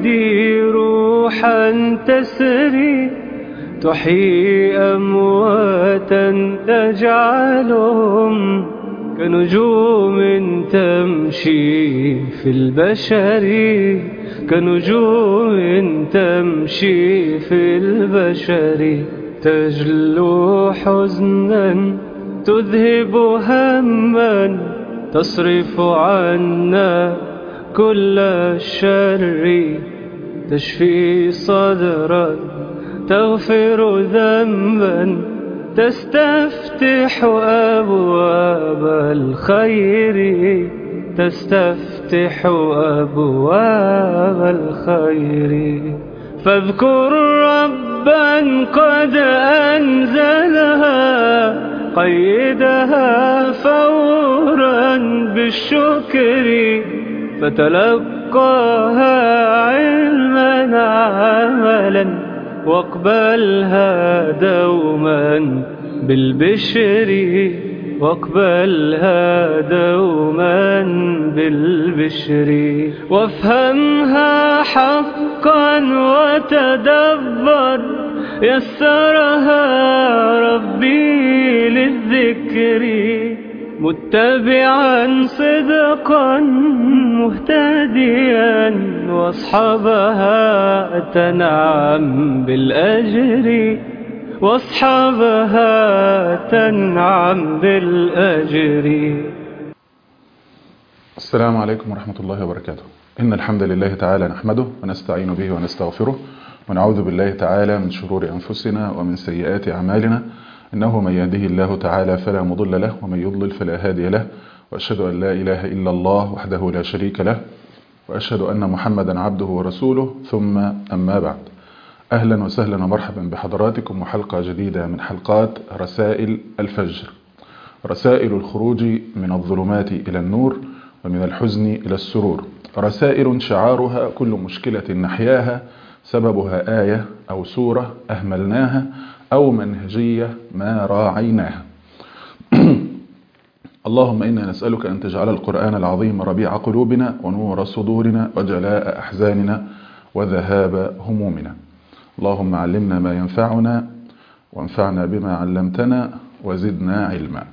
تهدي روحا تسري تحيي أمواتا تجعلهم كنجوم تمشي في البشر كنجوم تمشي في البشر تجلو حزنا تذهب هما تصرف عنا كل الشر تشفي صدرا تغفر ذنبا تستفتح أبواب الخير تستفتح أبواب الخير فاذكر ربا قد أنزلها قيدها فورا بالشكر فتلقاها علما عملا واقبلها دوما بالبشر واقبلها دوما بالبشر وافهمها حقا وتدبر يسرها ربي للذكر متبعا صدقا مهتديا واصحابها تنعم بالأجر واصحابها تنعم بالأجر السلام عليكم ورحمة الله وبركاته إن الحمد لله تعالى نحمده ونستعين به ونستغفره ونعوذ بالله تعالى من شرور أنفسنا ومن سيئات أعمالنا إنه من يهده الله تعالى فلا مضل له ومن يضلل فلا هادي له وأشهد أن لا إله إلا الله وحده لا شريك له وأشهد أن محمدا عبده ورسوله ثم أما بعد أهلا وسهلا ومرحبا بحضراتكم وحلقة جديدة من حلقات رسائل الفجر رسائل الخروج من الظلمات إلى النور ومن الحزن إلى السرور رسائل شعارها كل مشكلة نحياها سببها آية أو سورة أهملناها أو منهجية ما راعيناها اللهم إنا نسألك أن تجعل القرآن العظيم ربيع قلوبنا ونور صدورنا وجلاء أحزاننا وذهاب همومنا اللهم علمنا ما ينفعنا وانفعنا بما علمتنا وزدنا علما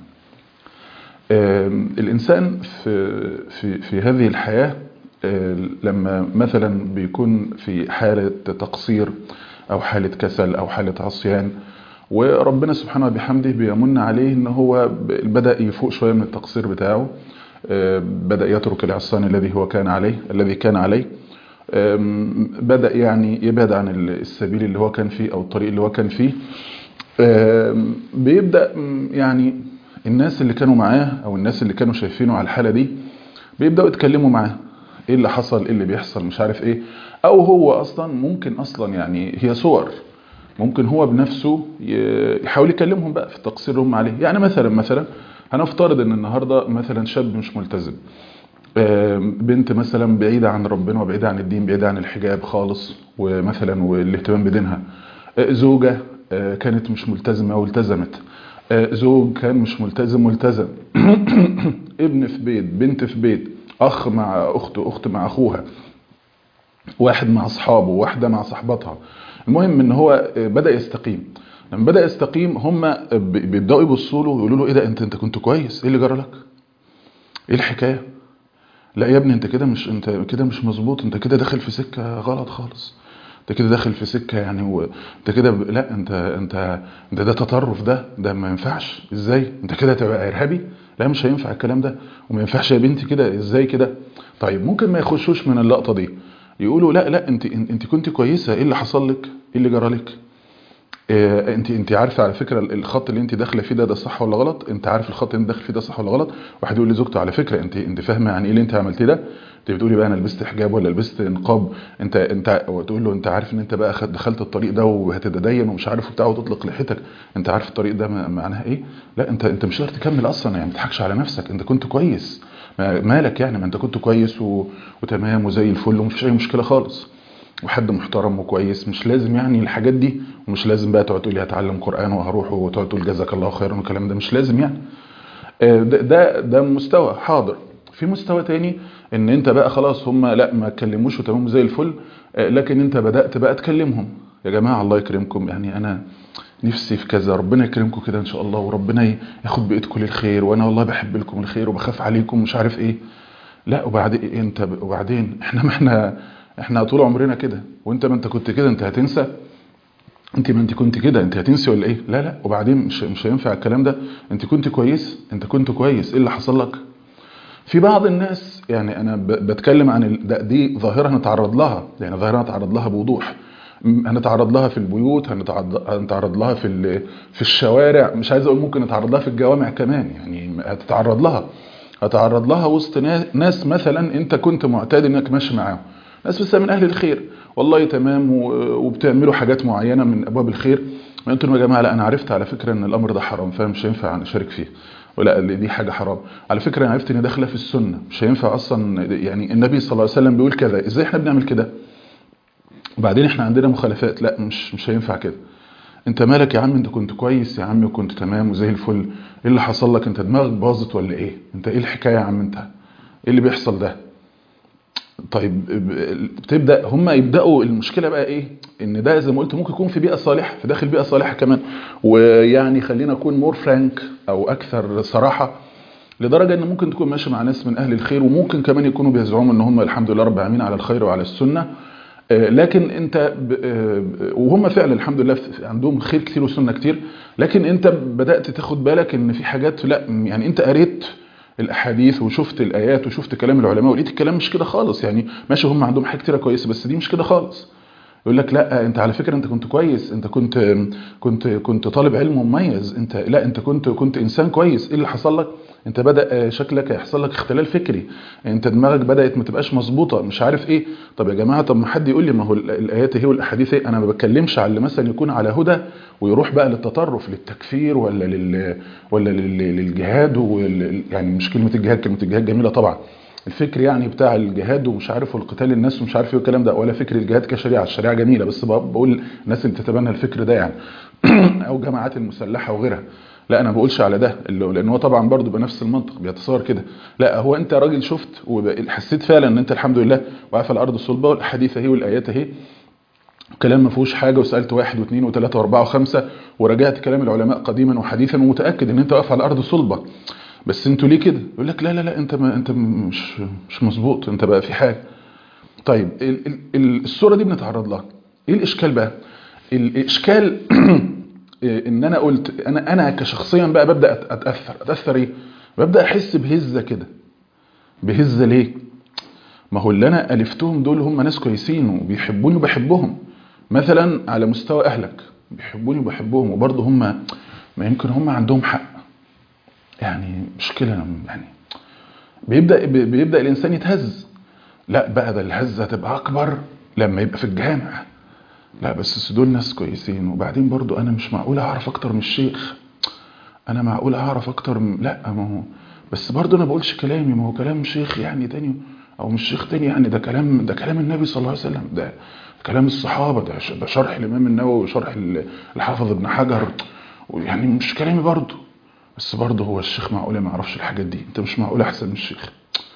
الإنسان في, في, في هذه الحياة لما مثلا بيكون في حالة تقصير أو حالة كسل أو حالة عصيان وربنا سبحانه وبحمده بيمن عليه ان هو بدأ يفوق شوية من التقصير بتاعه بدأ يترك العصيان الذي هو كان عليه الذي كان عليه بدأ يعني يبعد عن السبيل اللي هو كان فيه او الطريق اللي هو كان فيه بيبدأ يعني الناس اللي كانوا معاه او الناس اللي كانوا شايفينه على الحالة دي بيبدأوا يتكلموا معاه ايه اللي حصل ايه اللي بيحصل مش عارف ايه او هو اصلا ممكن اصلا يعني هي صور ممكن هو بنفسه يحاول يكلمهم بقى في التقصير اللي هم عليه يعني مثلا مثلا هنفترض ان النهاردة مثلا شاب مش ملتزم بنت مثلا بعيدة عن ربنا وبعيدة عن الدين بعيدة عن الحجاب خالص ومثلا والاهتمام بدينها زوجة كانت مش ملتزمة والتزمت زوج كان مش ملتزم والتزم ابن في بيت بنت في بيت اخ مع اخته اخت مع اخوها واحد مع اصحابه واحدة مع صاحبتها المهم ان هو بدأ يستقيم لما بدأ يستقيم هم بيبدأوا يبصوا له ويقولوا له ايه ده انت انت كنت كويس ايه اللي جرى لك ايه الحكاية لا يا ابني انت كده مش انت كده مش مظبوط انت كده داخل في سكة غلط خالص انت كده داخل في سكة يعني انت كده ب... لا انت انت ده ده تطرف ده ده ما ينفعش ازاي انت كده تبقى ارهابي لا مش هينفع الكلام ده وما ينفعش يا بنتي كده ازاي كده طيب ممكن ما يخشوش من اللقطة دي يقولوا لا لا انت انت كنت كويسه ايه اللي حصل لك ايه اللي جرى لك اه انت انت عارفه على فكره الخط اللي انت داخله فيه ده ده صح ولا غلط انت عارف الخط اللي انت داخل فيه ده صح ولا غلط واحد يقول لزوجته على فكره انت انت فاهمه يعني ايه اللي انت عملتيه ده انت بتقولي بقى انا لبست حجاب ولا لبست نقاب انت انت وتقول له انت عارف ان انت بقى دخلت الطريق ده وهتتدين ومش عارف وبتاع وتطلق لحيتك انت عارف الطريق ده معناها ايه لا انت انت مش قادر تكمل اصلا يعني ما تضحكش على نفسك انت كنت كويس مالك يعني ما انت كنت كويس و... وتمام وزي الفل ومفيش اي مشكله خالص وحد محترم وكويس مش لازم يعني الحاجات دي ومش لازم بقى تقعد تقول لي هتعلم قرآن وهروح وتقعد تقول جزاك الله خيرا والكلام ده مش لازم يعني ده ده, ده مستوى حاضر في مستوى تاني ان انت بقى خلاص هم لا ما اتكلموش وتمام زي الفل آه، لكن انت بدات بقى تكلمهم يا جماعه الله يكرمكم يعني انا نفسي في كذا ربنا يكرمكم كده ان شاء الله وربنا ي- ياخد بايدكم للخير وانا والله بحب لكم الخير وبخاف عليكم مش عارف ايه لا وبعدين انت ب- وبعدين احنا ما احنا احنا طول عمرنا كده وانت ما انت كنت كده انت هتنسى انت ما انت كنت كده انت هتنسي ولا ايه لا لا وبعدين مش مش هينفع الكلام ده انت كنت كويس انت كنت كويس ايه اللي حصل لك في بعض الناس يعني انا ب- بتكلم عن ال- ده دي ظاهره هنتعرض لها يعني ظاهره هنتعرض لها بوضوح م- هنتعرض لها في البيوت هنتعرض هنتعرض لها في ال- في الشوارع مش عايز اقول ممكن نتعرض لها في الجوامع كمان يعني هتتعرض لها هتعرض لها وسط نا- ناس مثلا انت كنت معتاد انك ماشي معاهم ناس بس من اهل الخير والله تمام و- وبتعملوا حاجات معينه من ابواب الخير ما انتم يا جماعه لا انا عرفت على فكره ان الامر ده حرام فمش هينفع نشارك فيه ولا اللي دي حاجه حرام على فكره انا عرفت ان ده خلاف السنه مش هينفع اصلا يعني النبي صلى الله عليه وسلم بيقول كذا ازاي احنا بنعمل كده وبعدين احنا عندنا مخالفات لا مش مش هينفع كده انت مالك يا عم انت كنت كويس يا عم وكنت تمام وزي الفل ايه اللي حصل لك انت دماغك باظت ولا ايه انت ايه الحكايه يا عم انت ايه اللي بيحصل ده طيب ب- بتبدا هم يبداوا المشكله بقى ايه ان ده زي ما قلت ممكن يكون في بيئه صالحه في داخل بيئه صالحه كمان ويعني خلينا اكون مور فرانك او اكثر صراحه لدرجه ان ممكن تكون ماشي مع ناس من اهل الخير وممكن كمان يكونوا بيزعموا ان هم الحمد لله رب العالمين على الخير وعلى السنه آه، لكن انت ب- آه، وهم فعلا الحمد لله في- عندهم خير كتير وسنه كتير لكن انت بدات تاخد بالك ان في حاجات لا يعني انت قريت الاحاديث وشفت الايات وشفت كلام العلماء ولقيت الكلام مش كده خالص يعني ماشي هم عندهم حاجه كتيره كويسه بس دي مش كده خالص يقول لك لا انت على فكره انت كنت كويس انت كنت كنت كنت طالب علم مميز انت لا انت كنت كنت انسان كويس ايه اللي حصل لك انت بدا شكلك يحصل لك اختلال فكري انت دماغك بدات ما تبقاش مظبوطه مش عارف ايه طب يا جماعه طب ما حد يقول لي ما هو ال- الايات اهي والاحاديث اهي انا ما بتكلمش على اللي مثلا يكون على هدى ويروح بقى للتطرف للتكفير ولا لل ولا لل- للجهاد وال... يعني مش كلمه الجهاد كلمه الجهاد جميله طبعا الفكر يعني بتاع الجهاد ومش عارف والقتال الناس ومش عارف ايه والكلام ده ولا فكر الجهاد كشريعه الشريعه جميله بس ب- بقول الناس اللي بتتبنى الفكر ده يعني او جماعات المسلحه وغيرها لا انا ما بقولش على ده اللي- لان هو طبعا برضه بنفس المنطق بيتصور كده لا هو انت راجل شفت وحسيت فعلا ان انت الحمد لله واقف على الارض الصلبه والاحاديث اهي والايات اهي كلام ما فيهوش حاجه وسالت واحد واثنين وثلاثه واربعه وخمسه وراجعت كلام العلماء قديما وحديثا ومتاكد ان انت واقف على الارض صلبه بس انتوا ليه كده يقول لك لا لا لا انت ما انت مش مش مظبوط انت بقى في حاجه طيب ال- ال- ال- الصوره دي بنتعرض لها ايه الاشكال بقى الاشكال ان انا قلت انا انا كشخصيا بقى ببدا أت- اتاثر اتاثر ايه ببدا احس بهزه كده بهزه ليه ما هو اللي انا الفتهم دول هم ناس كويسين وبيحبوني وبحبهم مثلا على مستوى اهلك بيحبوني وبحبهم وبرضه هم ما يمكن هم عندهم حق يعني مشكله يعني بيبدا بيبدا الانسان يتهز لا بقى ده الهزه تبقى اكبر لما يبقى في الجامع لا بس دول ناس كويسين وبعدين برضو انا مش معقول اعرف اكتر من الشيخ انا معقول اعرف اكتر من لا ما هو بس برضو انا بقولش كلامي ما هو كلام شيخ يعني تاني او مش شيخ تاني يعني ده كلام ده كلام النبي صلى الله عليه وسلم ده كلام الصحابه ده ش- ده شرح الامام النووي وشرح ال- الحافظ ابن حجر يعني مش كلامي برضو بس برضه هو الشيخ معقول ما يعرفش الحاجات دي انت مش معقول احسن من الشيخ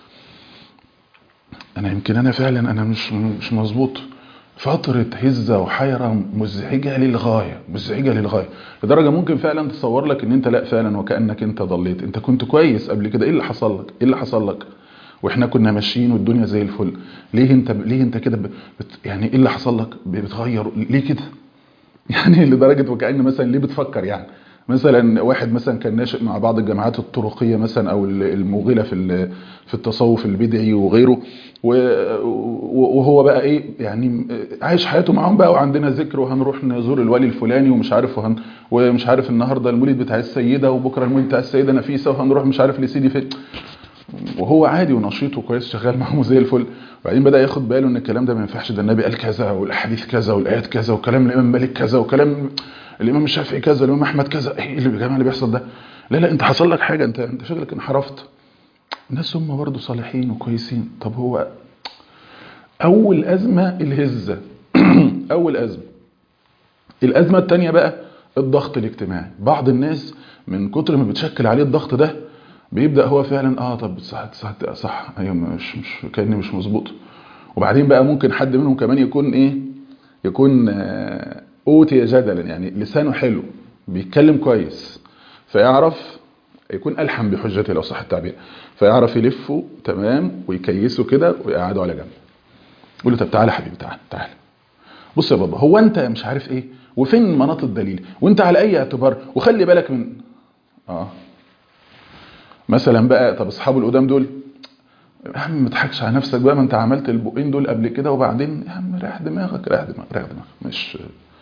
انا يمكن انا فعلا انا مش مش مظبوط فترة هزة وحيرة مزعجة للغاية مزعجة للغاية لدرجة ممكن فعلا تصور لك ان انت لا فعلا وكأنك انت ضليت انت كنت كويس قبل كده ايه اللي حصل لك ايه اللي حصل لك واحنا كنا ماشيين والدنيا زي الفل ليه انت ليه انت كده بت يعني ايه اللي حصل لك بتغير ليه كده يعني لدرجة وكأن مثلا ليه بتفكر يعني مثلا واحد مثلا كان ناشئ مع بعض الجماعات الطرقية مثلا او الموغلة في في التصوف البدعي وغيره وهو بقى ايه يعني عايش حياته معاهم بقى وعندنا ذكر وهنروح نزور الولي الفلاني ومش عارف وهن ومش عارف النهارده المولد بتاع السيده وبكره المولد بتاع السيده نفيسه وهنروح مش عارف لسيدي فين وهو عادي ونشيط وكويس شغال معاهم زي الفل وبعدين بدا ياخد باله ان الكلام ده ما ينفعش ده النبي قال كذا والاحاديث كذا والايات كذا وكلام الامام مالك كذا وكلام الامام الشافعي كذا الامام احمد كذا ايه اللي الجماعه اللي بيحصل ده لا لا انت حصل لك حاجه انت انت شكلك انحرفت الناس هم برضه صالحين وكويسين طب هو اول ازمه الهزه اول ازمه الازمه الثانيه بقى الضغط الاجتماعي بعض الناس من كتر ما بتشكل عليه الضغط ده بيبدا هو فعلا اه طب صح صح, صح ايوه مش مش كاني مش مظبوط وبعدين بقى ممكن حد منهم كمان يكون ايه يكون آه، اوتي جدلا يعني لسانه حلو بيتكلم كويس فيعرف يكون ألحم بحجته لو صح التعبير فيعرف يلفه تمام ويكيسه كده ويقعده على جنب يقول له طب تعالى يا حبيبي تعالى تعالى بص يا بابا هو انت مش عارف ايه وفين مناط الدليل وانت على اي اعتبار وخلي بالك من اه مثلا بقى طب اصحابه القدام دول يا عم ما تضحكش على نفسك بقى ما انت عملت البقين دول قبل كده وبعدين يا عم ريح دماغك ريح دماغك ريح دماغك مش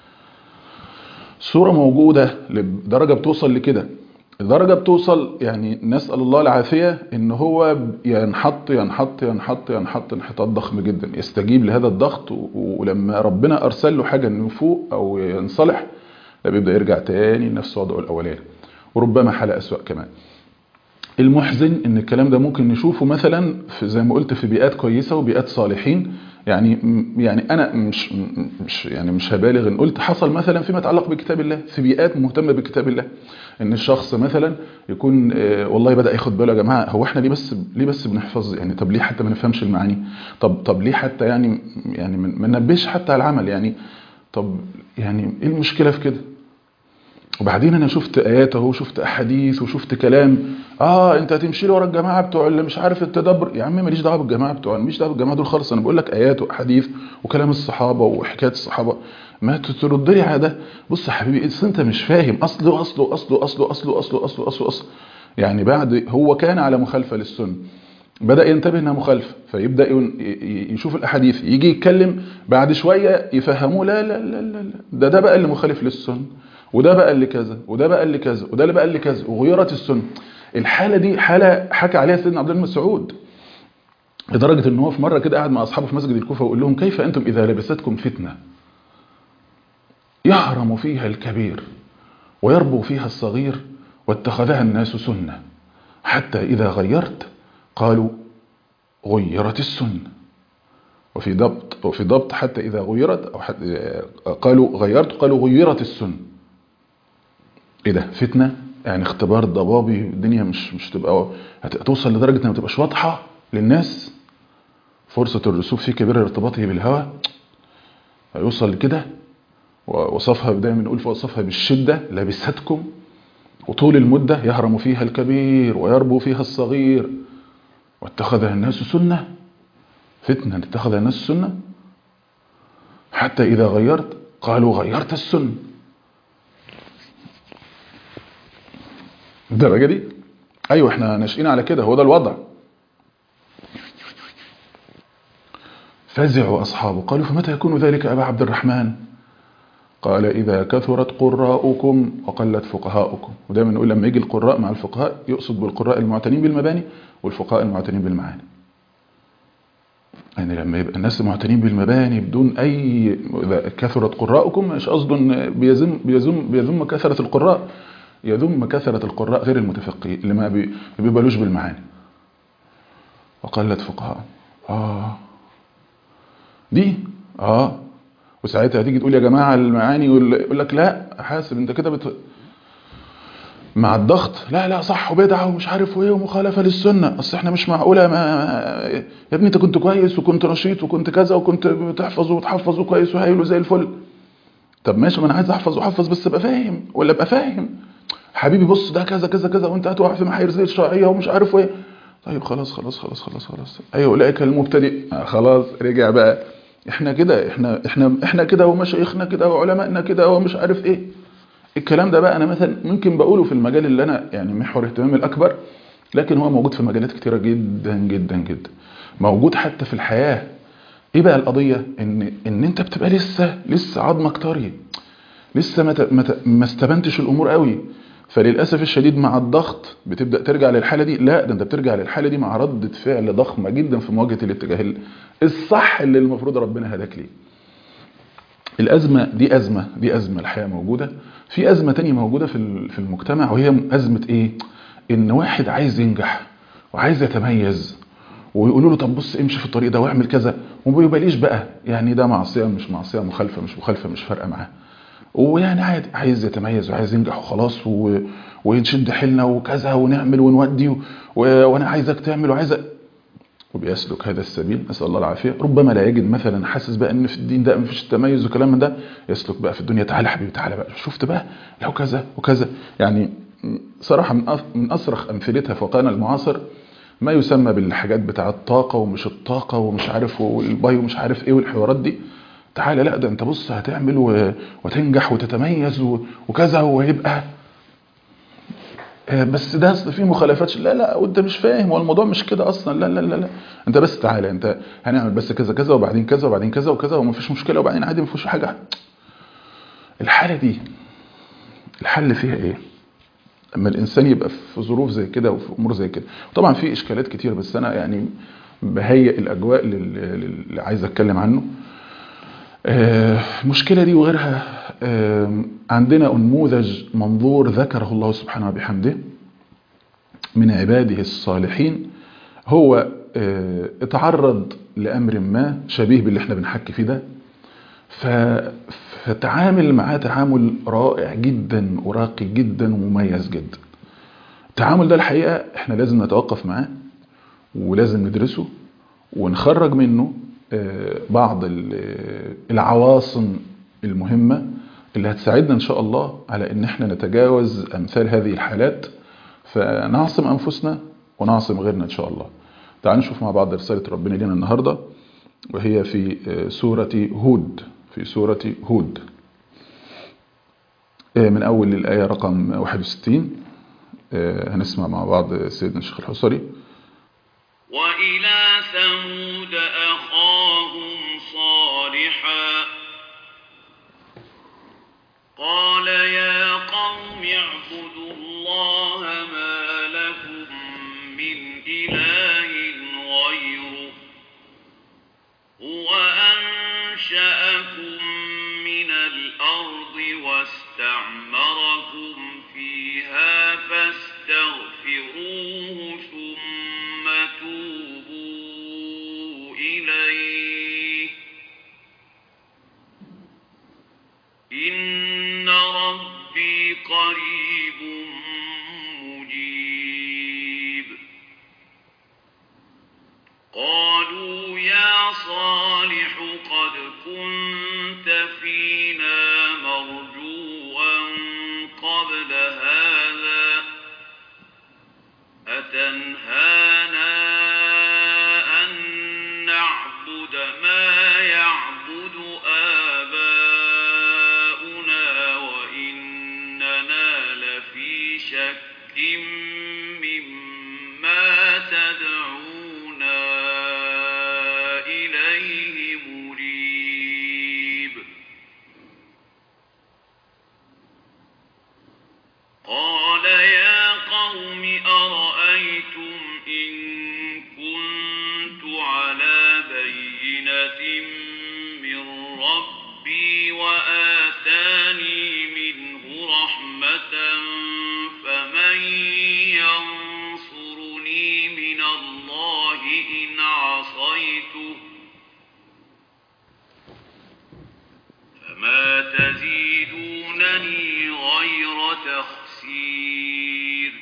صورة موجودة لدرجة بتوصل لكده الدرجة بتوصل يعني نسأل الله العافية ان هو ينحط ينحط ينحط ينحط انحطاط ضخم جدا يستجيب لهذا الضغط و- ولما ربنا ارسل له حاجة انه يفوق او ينصلح لا بيبدأ يرجع تاني لنفس وضعه الاولاني وربما حالة اسوأ كمان المحزن ان الكلام ده ممكن نشوفه مثلا في زي ما قلت في بيئات كويسة وبيئات صالحين يعني يعني انا مش مش يعني مش هبالغ ان قلت حصل مثلا فيما يتعلق بكتاب الله في بيئات مهتمه بكتاب الله ان الشخص مثلا يكون آه، والله بدا ياخد باله يا جماعه هو احنا ليه بس ليه بس بنحفظ يعني طب ليه حتى ما نفهمش المعاني طب طب ليه حتى يعني يعني ما ما ننبهش حتى على العمل يعني طب يعني ايه المشكله في كده وبعدين انا شفت ايات اهو شفت احاديث وشفت كلام اه انت هتمشي لي ورا الجماعه بتوع اللي مش عارف التدبر يا عم ماليش دعوه بالجماعه بتوع ماليش دعوه بالجماعه دول خالص انا بقول لك ايات واحاديث وكلام الصحابه وحكايات الصحابه ما ترد لي على ده بص يا حبيبي اصل انت مش فاهم اصله اصله اصله اصله اصله اصله اصله اصله اصله يعني بعد هو كان على مخالفه للسنه بدأ ينتبه انها مخالفه فيبدأ ين- ي- يشوف الاحاديث يجي يتكلم بعد شوية يفهموه لا لا لا لا لا ده ده بقى اللي مخالف للسنة وده بقى اللي كذا وده بقى اللي كذا وده اللي بقى اللي كذا وغيرت السنة الحالة دي حالة حكى عليها سيدنا عبد الله بن مسعود لدرجة ان هو في مرة كده قاعد مع اصحابه في مسجد الكوفة ويقول لهم كيف انتم اذا لبستكم فتنة يحرم فيها الكبير ويربو فيها الصغير واتخذها الناس سنة حتى إذا غيرت قالوا غيرت السنة وفي ضبط وفي ضبط حتى إذا غيرت أو حتى قالوا غيرت قالوا غيرت السنة إيه ده فتنة يعني اختبار ضبابي الدنيا مش مش تبقى هتوصل لدرجة إنها ما تبقاش واضحة للناس فرصة الرسوب في كبير ارتباطه بالهوى هيوصل لكده ووصفها دايما نقول وصفها بالشدة لبستكم وطول المدة يهرم فيها الكبير ويربو فيها الصغير واتخذها الناس سنة فتنة اتخذها الناس سنة حتى إذا غيرت قالوا غيرت السنة الدرجة دي أيوة احنا ناشئين على كده هو ده الوضع فزعوا أصحابه قالوا فمتى يكون ذلك أبا عبد الرحمن قال إذا كثرت قراءكم وقلت فقهاؤكم ودايما نقول لما يجي القراء مع الفقهاء يقصد بالقراء المعتنين بالمباني والفقهاء المعتنين بالمعاني يعني لما يبقى الناس معتنين بالمباني بدون أي إذا كثرت قراءكم مش قصده بيزم بيزم بيذم كثرة القراء يذم كثرة القراء غير المتفقهين اللي ما بي- ما بيبالوش بالمعاني وقلت فقهاء آه دي آه وساعتها هتيجي تقول يا جماعة المعاني يقول لك لا حاسب انت كده بت... مع الضغط لا لا صح وبدعة ومش عارف وايه ومخالفة للسنة اصل احنا مش معقولة ما... يا ابني انت كنت كويس وكنت نشيط وكنت كذا وكنت بتحفظ وتحفظ كويس وهايل وزي الفل طب ماشي ما انا عايز احفظ واحفظ بس ابقى فاهم ولا ابقى فاهم حبيبي بص ده كذا كذا كذا وانت هتقع في محاير زي الشرعية ومش عارف ايه طيب خلاص خلاص خلاص خلاص خلاص ايوه اولئك المبتدئ آه خلاص رجع بقى احنا كده احنا احنا احنا كده ومشايخنا كده وعلمائنا كده ومش عارف ايه الكلام ده بقى انا مثلا ممكن بقوله في المجال اللي انا يعني محور اهتمامي الاكبر لكن هو موجود في مجالات كتيره جدا جدا جدا موجود حتى في الحياه ايه بقى القضيه ان ان انت بتبقى لسه لسه عظمك طري لسه ما ت- ما ت- ما استبنتش الامور قوي فللاسف الشديد مع الضغط بتبدا ترجع للحاله دي لا ده انت بترجع للحاله دي مع رده فعل ضخمه جدا في مواجهه الاتجاه ال- الصح اللي المفروض ربنا هداك ليه الازمه دي ازمه دي ازمه الحياه موجوده في ازمه تانية موجوده في ال- في المجتمع وهي ازمه ايه ان واحد عايز ينجح وعايز يتميز ويقولوا له طب بص امشي في الطريق ده واعمل كذا وما بيباليش بقى يعني ده معصيه مش معصيه مخالفه مش مخالفه مش فارقه معاه ويعني عادي عايز يتميز وعايز ينجح وخلاص و... ونشد حيلنا وكذا ونعمل ونودي و... وانا عايزك تعمل وعايزك وبيسلك هذا السبيل نسال الله العافيه ربما لا يجد مثلا حاسس بقى ان في الدين ده مفيش تميز وكلام من ده يسلك بقى في الدنيا تعالى يا حبيبي تعالى بقى شفت بقى لو كذا وكذا يعني صراحه من من اصرخ امثلتها في واقعنا المعاصر ما يسمى بالحاجات بتاع الطاقه ومش الطاقه ومش عارف والباي ومش عارف ايه والحوارات دي تعالى لا ده انت بص هتعمل و... وتنجح وتتميز و... وكذا ويبقى بس ده اصل فيه مخالفات لا لا وانت مش فاهم والموضوع مش كده اصلا لا لا لا لا انت بس تعالى انت هنعمل بس كذا كذا وبعدين كذا وبعدين كذا وكذا ومفيش مشكله وبعدين عادي مفيش حاجه الحاله دي الحل فيها ايه اما الانسان يبقى في ظروف زي كده وفي امور زي كده طبعا في اشكالات كتير بس انا يعني بهيئ الاجواء اللي عايز اتكلم عنه المشكله دي وغيرها عندنا نموذج منظور ذكره الله سبحانه وبحمده من عباده الصالحين هو اتعرض لأمر ما شبيه باللي احنا بنحكي فيه ده فتعامل معاه تعامل رائع جدا وراقي جدا ومميز جدا التعامل ده الحقيقة احنا لازم نتوقف معاه ولازم ندرسه ونخرج منه بعض العواصم المهمة اللي هتساعدنا ان شاء الله على ان احنا نتجاوز امثال هذه الحالات فنعصم انفسنا ونعصم غيرنا ان شاء الله تعالوا نشوف مع بعض رسالة ربنا لنا النهاردة وهي في سورة هود في سورة هود من أول الآية رقم 61 هنسمع مع بعض سيدنا الشيخ الحصري وإلى ثمود أخاهم صالحا قال يا قوم اعبدوا الله ما لكم من إله غيره هو أنشأكم من الأرض واستعمركم فيها فاستغفروه ثم توبوا إليه إن ربي قريب مجيب قالوا يا صالح قد كنت فينا مرجوا قبل هذا أتنهانا أن نعبد ما يعبد آباؤنا وإننا لفي شك مما تدعونا إليه مريب قال يا قوم أرأيتم إن كنت على بينة من ربي وآتاني منه رحمة فمن ينصرني من الله إن عصيته فما تزيدونني غير تخسير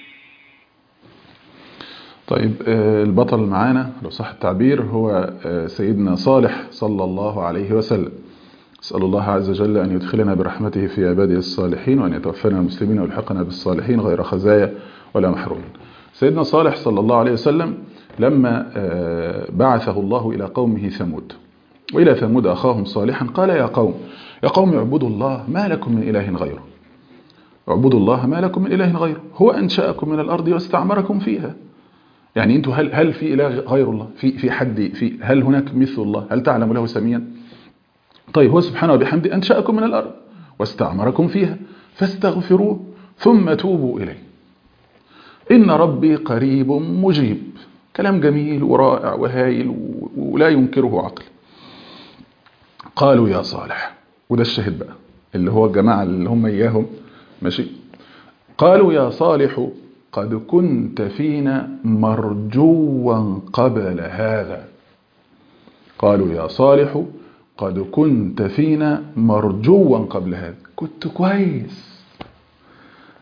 طيب البطل معانا لو صح التعبير هو سيدنا صالح صلى الله عليه وسلم أسأل الله عز وجل أن يدخلنا برحمته في عباده الصالحين وأن يتوفنا المسلمين ويلحقنا بالصالحين غير خزايا ولا محرومين سيدنا صالح صلى الله عليه وسلم لما بعثه الله إلى قومه ثمود وإلى ثمود أخاهم صالحا قال يا قوم يا قوم اعبدوا الله ما لكم من إله غيره اعبدوا الله ما لكم من إله غيره هو أنشأكم من الأرض واستعمركم فيها يعني انتوا هل هل في اله غير الله في في حد في هل هناك مثل الله هل تعلم له سميا طيب هو سبحانه وبحمده انشاكم من الارض واستعمركم فيها فاستغفروه ثم توبوا اليه ان ربي قريب مجيب كلام جميل ورائع وهايل ولا ينكره عقل قالوا يا صالح وده الشاهد بقى اللي هو الجماعه اللي هم اياهم ماشي قالوا يا صالح قد كنت فينا مرجوا قبل هذا قالوا يا صالح قد كنت فينا مرجوا قبل هذا كنت كويس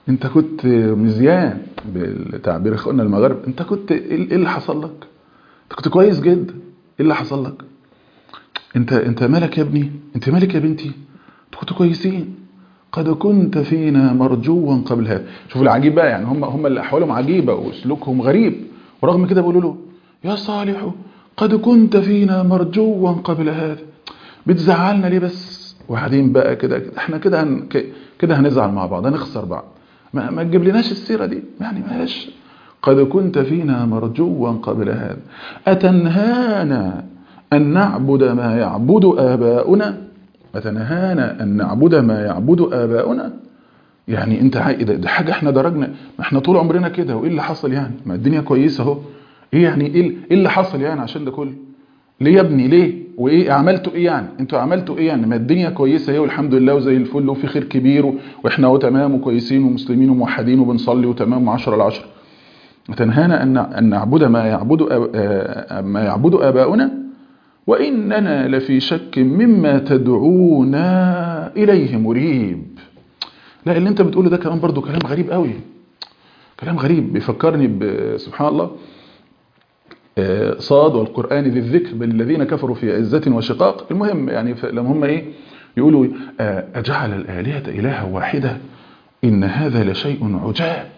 انت كنت مزيان بالتعبير اخواننا المغرب انت كنت ايه إيه اللي حصل لك انت كنت كويس جدا ايه اللي حصل لك انت انت مالك يا ابني انت مالك يا بنتي انتوا كنتوا كويسين قد كنت فينا مرجوا قبل هذا شوف العجيب بقى يعني هم هم اللي احوالهم عجيبه وسلوكهم غريب ورغم كده بيقولوا له يا صالح قد كنت فينا مرجوا قبل هذا بتزعلنا ليه بس وبعدين بقى كده كده احنا كده هن ك- كده هنزعل مع بعض هنخسر بعض ما, ما تجيب لناش السيره دي يعني ماشي قد كنت فينا مرجوا قبل هذا أتنهانا أن نعبد ما يعبد آباؤنا أتنهانا أن نعبد ما يعبد آباؤنا يعني انت عاي- ده, ده حاجة احنا درجنا ما احنا طول عمرنا كده وايه اللي حصل يعني ما الدنيا كويسة اهو ايه يعني ايه ال- إيه اللي حصل يعني عشان ده كله ليه يا ابني ليه وايه عملتوا ايه يعني انتوا عملتوا ايه يعني ما الدنيا كويسه اهي والحمد لله وزي الفل وفي خير كبير و- واحنا اهو تمام وكويسين ومسلمين وموحدين وبنصلي وتمام 10 على 10 وتنهانا ان ان نعبد ما يعبد آب- آه، ما يعبد اباؤنا واننا لفي شك مما تدعونا اليه مريب لا اللي انت بتقوله ده كلام برضو كلام غريب قوي كلام غريب بيفكرني ب- سبحان الله آه، صاد والقرآن ذي الذكر بل الذين كفروا في عزة وشقاق المهم يعني ف- لما هم ايه يقولوا آه، أجعل الآلهة إلها واحدة إن هذا لشيء عجاب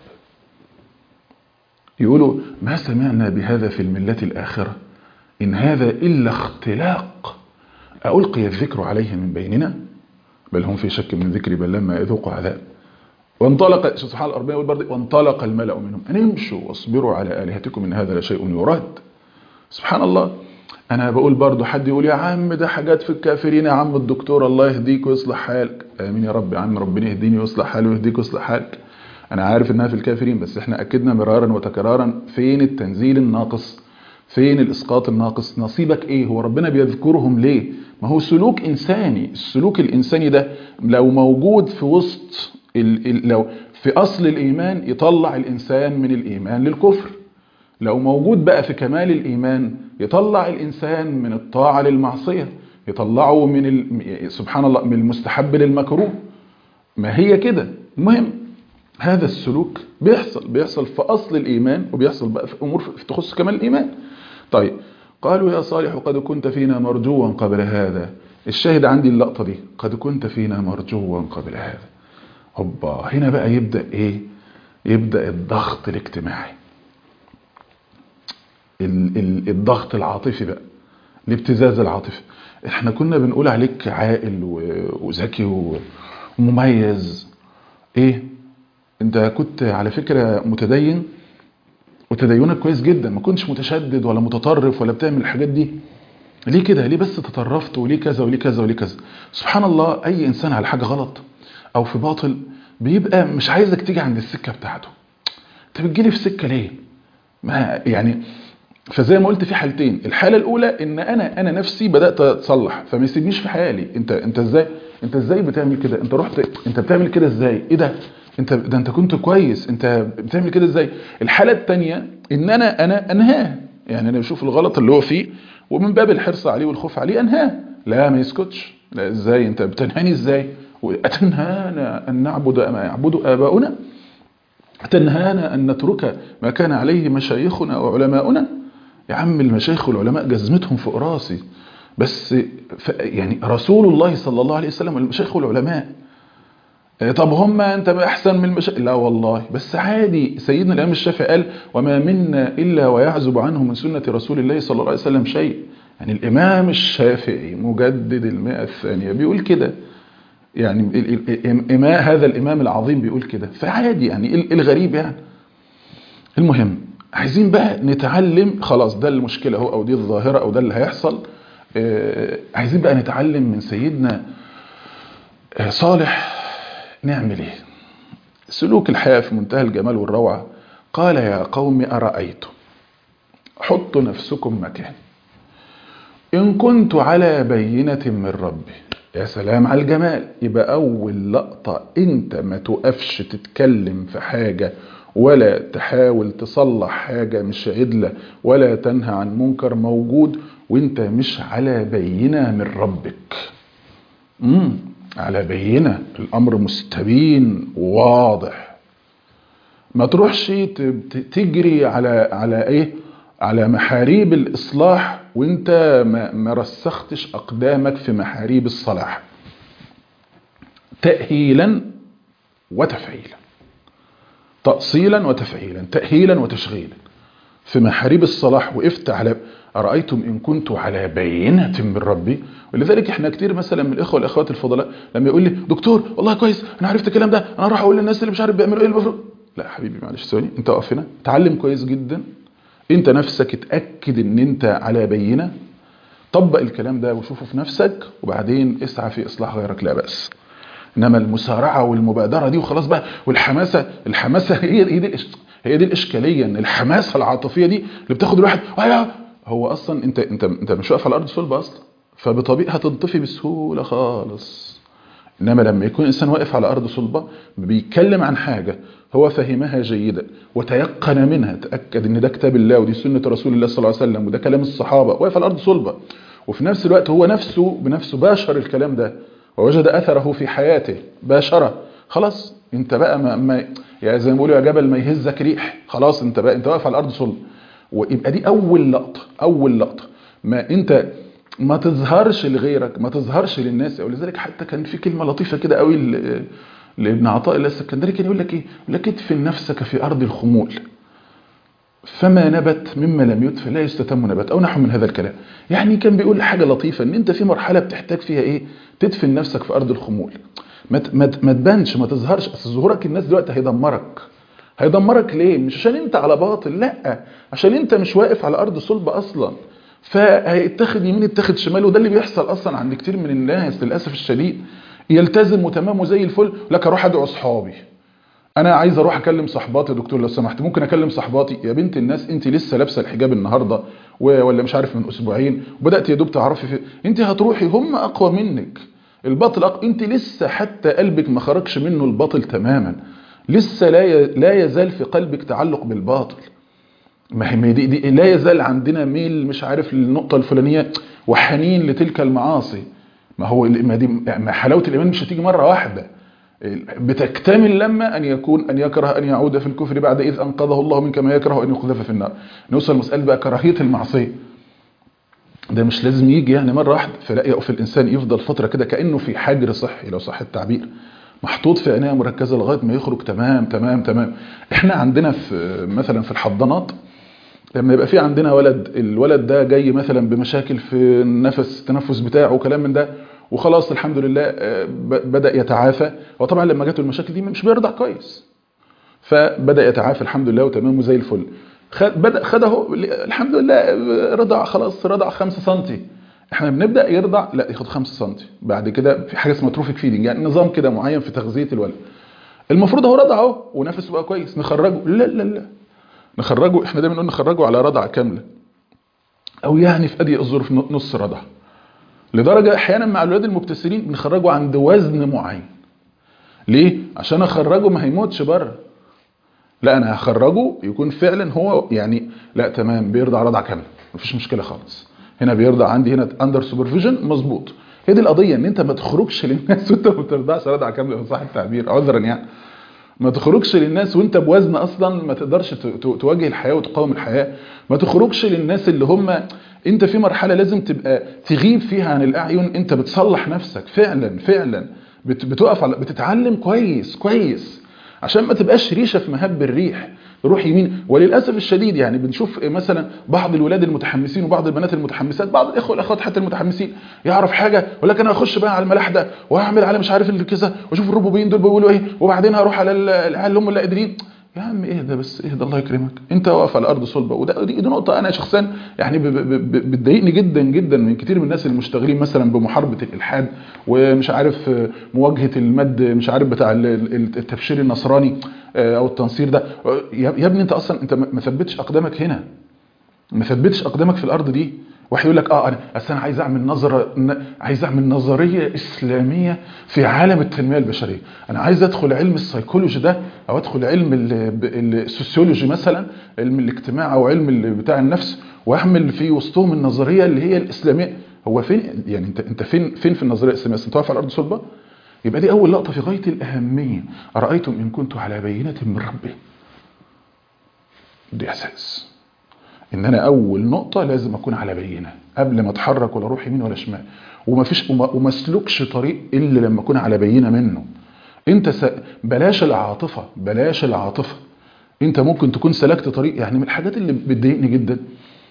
يقولوا ما سمعنا بهذا في الملة الآخرة إن هذا إلا اختلاق ألقي الذكر عليه من بيننا بل هم في شك من ذكري بل لما يذوقوا عذاب وانطلق سبحان الأربعين يقول برضه وانطلق الملأ منهم أن امشوا واصبروا على آلهتكم إن هذا لشيء يراد سبحان الله أنا بقول برضه حد يقول يا عم ده حاجات في الكافرين يا عم الدكتور الله يهديك ويصلح حالك آمين يا رب يا عم ربنا يهديني ويصلح حالي ويهديك ويصلح حالك أنا عارف إنها في الكافرين بس إحنا أكدنا مرارا وتكرارا فين التنزيل الناقص فين الإسقاط الناقص نصيبك إيه هو ربنا بيذكرهم ليه ما هو سلوك إنساني السلوك الإنساني ده لو موجود في وسط ال ال لو في أصل الإيمان يطلع الإنسان من الإيمان للكفر لو موجود بقى في كمال الإيمان يطلع الإنسان من الطاعة للمعصية يطلعه من ال... سبحان الله من المستحب للمكروه ما هي كده المهم هذا السلوك بيحصل بيحصل في أصل الإيمان وبيحصل بقى في أمور في تخص كمال الإيمان طيب قالوا يا صالح قد كنت فينا مرجوا قبل هذا الشاهد عندي اللقطة دي قد كنت فينا مرجوا قبل هذا هوبا هنا بقى يبدأ ايه يبدأ الضغط الاجتماعي ال- ال- الضغط العاطفي بقى الابتزاز العاطفي احنا كنا بنقول عليك عاقل و- وذكي و- ومميز ايه انت كنت على فكرة متدين وتدينك كويس جدا ما كنتش متشدد ولا متطرف ولا بتعمل الحاجات دي ليه كده ليه بس تطرفت وليه كذا وليه كذا وليه كذا سبحان الله اي انسان على حاجة غلط او في باطل بيبقى مش عايزك تيجي عند السكة بتاعته انت بتجيلي في سكة ليه ما يعني فزي ما قلت في حالتين الحالة الاولى ان انا انا نفسي بدأت اتصلح فما يسيبنيش في حالي انت انت ازاي انت ازاي بتعمل كده انت رحت انت بتعمل كده ازاي ايه ده انت ده انت كنت كويس انت بتعمل كده ازاي الحالة التانية ان انا انا انهاه يعني انا بشوف الغلط اللي هو فيه ومن باب الحرص عليه والخوف عليه انهاه لا ما يسكتش لا ازاي انت بتنهاني ازاي اتنهانا ان نعبد ما يعبد اباؤنا تنهانا أن نترك ما كان عليه مشايخنا وعلماؤنا يا عم المشايخ والعلماء جزمتهم فوق راسي بس ف يعني رسول الله صلى الله عليه وسلم والمشايخ والعلماء آه، طب هم انت احسن من المشايخ لا والله بس عادي سيدنا الامام الشافعي قال وما منا الا ويعزب عنه من سنه رسول الله صلى الله عليه وسلم شيء يعني الامام الشافعي مجدد المئة الثانيه بيقول كده يعني ال- ال- ال- إما- هذا الإمام العظيم بيقول كده فعادي يعني إيه ال- إيه الغريب يعني المهم عايزين بقى نتعلم خلاص ده المشكلة هو أو دي الظاهرة أو ده اللي هيحصل آه، عايزين بقى نتعلم من سيدنا آه، صالح نعمل ايه سلوك الحياة في منتهى الجمال والروعة قال يا قوم أرأيتم حطوا نفسكم مكاني إن كنت على بينة من ربي يا سلام على الجمال يبقى أول لقطة أنت ما توقفش تتكلم في حاجة ولا تحاول تصلح حاجة مش عدلة ولا تنهى عن منكر موجود وانت مش على بينة من ربك امم على بينة الأمر مستبين وواضح ما تروحش ت- ت- تجري على على ايه على محاريب الاصلاح وانت ما, ما رسختش اقدامك في محاريب الصلاح تاهيلا وتفعيلا تاصيلا وتفعيلا تاهيلا وتشغيلا في محاريب الصلاح وقفت على أرأيتم إن كنت على بينة من ربي ولذلك احنا كتير مثلا من الإخوة والأخوات الفضلاء لما يقول لي دكتور والله كويس أنا عرفت الكلام ده أنا راح أقول للناس اللي مش عارف بيعملوا إيه المفروض لا يا حبيبي معلش ثواني أنت واقف هنا اتعلم كويس جدا أنت نفسك اتأكد إن أنت على بينة طبق الكلام ده وشوفه في نفسك وبعدين اسعى في إصلاح غيرك لا بأس انما المسارعه والمبادره دي وخلاص بقى والحماسه الحماسه هي هي دي الإش- هي دي الاشكاليه ان الحماسه العاطفيه دي اللي بتاخد الواحد "ويا-" هو اصلا انت انت انت مش واقف على الارض صلبه اصلا فبطبيعه هتنطفي بسهوله خالص انما لما يكون انسان واقف على ارض صلبه بيتكلم عن حاجه هو فهمها جيدا وتيقن منها تاكد ان ده كتاب الله ودي سنه رسول الله صلى الله عليه وسلم وده كلام الصحابه واقف على الارض صلبه وفي نفس الوقت هو نفسه بنفسه باشر الكلام ده ووجد اثره في حياته باشره خلاص انت بقى ما, ما يعني زي ما بيقولوا يا جبل ما يهزك ريح خلاص انت بقى انت واقف على الارض صلب ويبقى دي اول لقطه اول لقطه ما انت ما تظهرش لغيرك ما تظهرش للناس ولذلك حتى كان في كلمه لطيفه كده قوي ل- لابن عطاء الله السكندري كان يقول لك ايه يقول لك ادفن نفسك في ارض الخمول فما نبت مما لم يدفن لا يستتم نبات او نحو من هذا الكلام يعني كان بيقول حاجه لطيفه ان انت في مرحله بتحتاج فيها ايه تدفن نفسك في ارض الخمول ما ت- ما ت- ما تبانش ما تظهرش اصل ظهورك الناس دلوقتي هيدمرك هيدمرك ليه مش عشان انت على باطل لا عشان انت مش واقف على ارض صلبه اصلا فهيتاخد يمين يتاخد شمال وده اللي بيحصل اصلا عند كتير من الناس للاسف الشديد يلتزم وتمام وزي الفل لك اروح ادعو اصحابي انا عايز اروح اكلم صحباتي يا دكتور لو سمحت ممكن اكلم صحباتي يا بنت الناس انت لسه لابسه الحجاب النهارده و- ولا مش عارف من اسبوعين وبدات يا دوب تعرفي في انت هتروحي هم اقوى منك الباطل أقوى. انت لسه حتى قلبك ما خرجش منه الباطل تماما لسه لا ي... لا يزال في قلبك تعلق بالباطل ما هي ما دي, دي لا يزال عندنا ميل مش عارف للنقطه الفلانيه وحنين لتلك المعاصي ما هو ما دي ما حلاوه الايمان مش هتيجي مره واحده بتكتمل لما أن يكون أن يكره أن يعود في الكفر بعد إذ أنقذه الله من كما يكره أن يقذف في النار نوصل مسألة بقى كراهية المعصية ده مش لازم يجي يعني مرة واحدة فلا يقف الإنسان يفضل فترة كده كأنه في حجر صحي لو صح التعبير محطوط في عناية مركزة لغاية ما يخرج تمام تمام تمام احنا عندنا في مثلا في الحضانات لما يبقى في عندنا ولد الولد ده جاي مثلا بمشاكل في النفس التنفس بتاعه وكلام من ده وخلاص الحمد لله بدأ يتعافى وطبعا لما جاته المشاكل دي مش بيرضع كويس فبدأ يتعافى الحمد لله وتمام وزي الفل خد بدأ خده الحمد لله رضع خلاص رضع 5 سم احنا بنبدأ يرضع لا ياخد 5 سم بعد كده في حاجه اسمها تروفيك فيدنج يعني نظام كده معين في تغذيه الولد المفروض هو رضع اهو ونفسه بقى كويس نخرجه لا لا لا نخرجه احنا دايما نقول نخرجه على رضعه كامله او يعني في اضيق الظروف نص رضعه لدرجة احيانا مع الولاد المبتسرين بنخرجه عند وزن معين ليه عشان اخرجه ما هيموتش بره لا انا هخرجه يكون فعلا هو يعني لا تمام بيرضع رضع كامله مفيش مشكله خالص هنا بيرضع عندي هنا اندر سوبرفيجن مظبوط هي دي القضيه ان انت ما تخرجش للناس وانت ما بترضعش رضع كامله صح التعبير عذرا يعني ما تخرجش للناس وانت بوزن اصلا ما تقدرش تواجه الحياه وتقاوم الحياه ما تخرجش للناس اللي هم انت في مرحله لازم تبقى تغيب فيها عن الاعين انت بتصلح نفسك فعلا فعلا بتقف على بتتعلم كويس كويس عشان ما تبقاش ريشه في مهب الريح روح يمين وللاسف الشديد يعني بنشوف مثلا بعض الولاد المتحمسين وبعض البنات المتحمسات بعض الاخوه والاخوات حتى المتحمسين يعرف حاجه يقول لك انا هخش بقى على الملاح ده وهعمل على مش عارف كذا واشوف الربوبيين دول بيقولوا ايه وبعدين هروح على العيال اللي هم اللي قادرين يا عم اهدى بس اهدى الله يكرمك انت واقف على الارض صلبه وده دي, دي نقطه انا شخصيا يعني بتضايقني جدا جدا من كتير من الناس المشتغلين مثلا بمحاربه الالحاد ومش عارف مواجهه المد مش عارف بتاع التبشير النصراني او التنصير ده يا ابني انت اصلا انت ما ثبتش اقدامك هنا ما ثبتش اقدامك في الارض دي واحد يقول لك اه انا اصل انا عايز اعمل نظره عايز اعمل نظريه اسلاميه في عالم التنميه البشريه انا عايز ادخل علم السيكولوجي ده او ادخل علم السوسيولوجي مثلا علم الاجتماع او علم بتاع النفس واعمل في وسطهم النظريه اللي هي الاسلاميه هو فين يعني انت انت فين فين في النظريه الاسلاميه انت واقف على الارض صلبه يبقى دي اول لقطه في غايه الاهميه ارايتم ان كنت على بينه من ربي دي اساس ان انا اول نقطه لازم اكون على بينه قبل ما اتحرك ولا اروح يمين ولا شمال وما فيش وما وما اسلكش طريق الا لما اكون على بينه منه انت س... بلاش العاطفه بلاش العاطفه انت ممكن تكون سلكت طريق يعني من الحاجات اللي بتضايقني جدا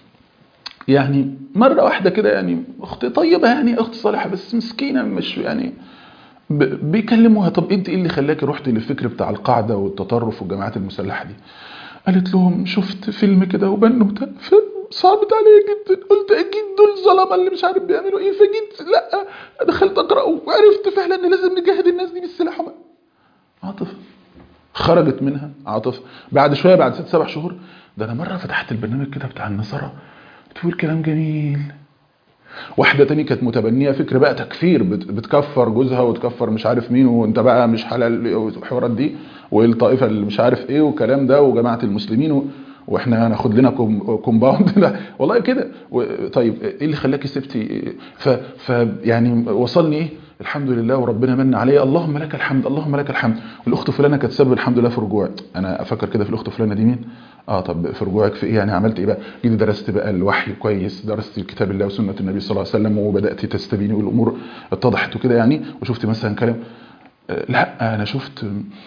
يعني مره واحده كده يعني اخت طيبه يعني اخت صالحه بس مسكينه مش يعني ب- بيكلموها طب انت ايه اللي خلاكي رحتي للفكر بتاع القاعده والتطرف والجماعات المسلحه دي قالت لهم شفت فيلم كده وبنوته فيلم صعبت عليا جدا قلت اكيد دول ظلمه اللي مش عارف بيعملوا ايه فجيت لا دخلت اقراه وعرفت فعلا ان لازم نجاهد الناس دي بالسلاح وما- عاطفه خرجت منها عاطفه بعد شويه بعد ست سبع شهور ده انا مره فتحت البرنامج كده بتاع النصارى تقول كلام جميل واحده تاني كانت متبنيه فكر بقى تكفير بت- بتكفر جوزها وتكفر مش عارف مين وانت بقى مش حلال والحوارات دي والطائفه اللي مش عارف ايه والكلام ده وجماعه المسلمين و... واحنا هناخد لنا كوم- كومباوند لا والله كده و- طيب ايه اللي خلاكي سبتي ف... ف يعني وصلني ايه الحمد لله وربنا من عليا اللهم لك الحمد اللهم لك الحمد والاخت فلانه كانت سبب الحمد لله في رجوعي انا افكر كده في الاخت فلانه دي مين اه طب في رجوعك في ايه يعني عملت ايه بقى جيت درست بقى الوحي كويس درست كتاب الله وسنه النبي صلى الله عليه وسلم وبدات تستبيني والامور اتضحت وكده يعني وشفت مثلا كلام آه، لا انا شفت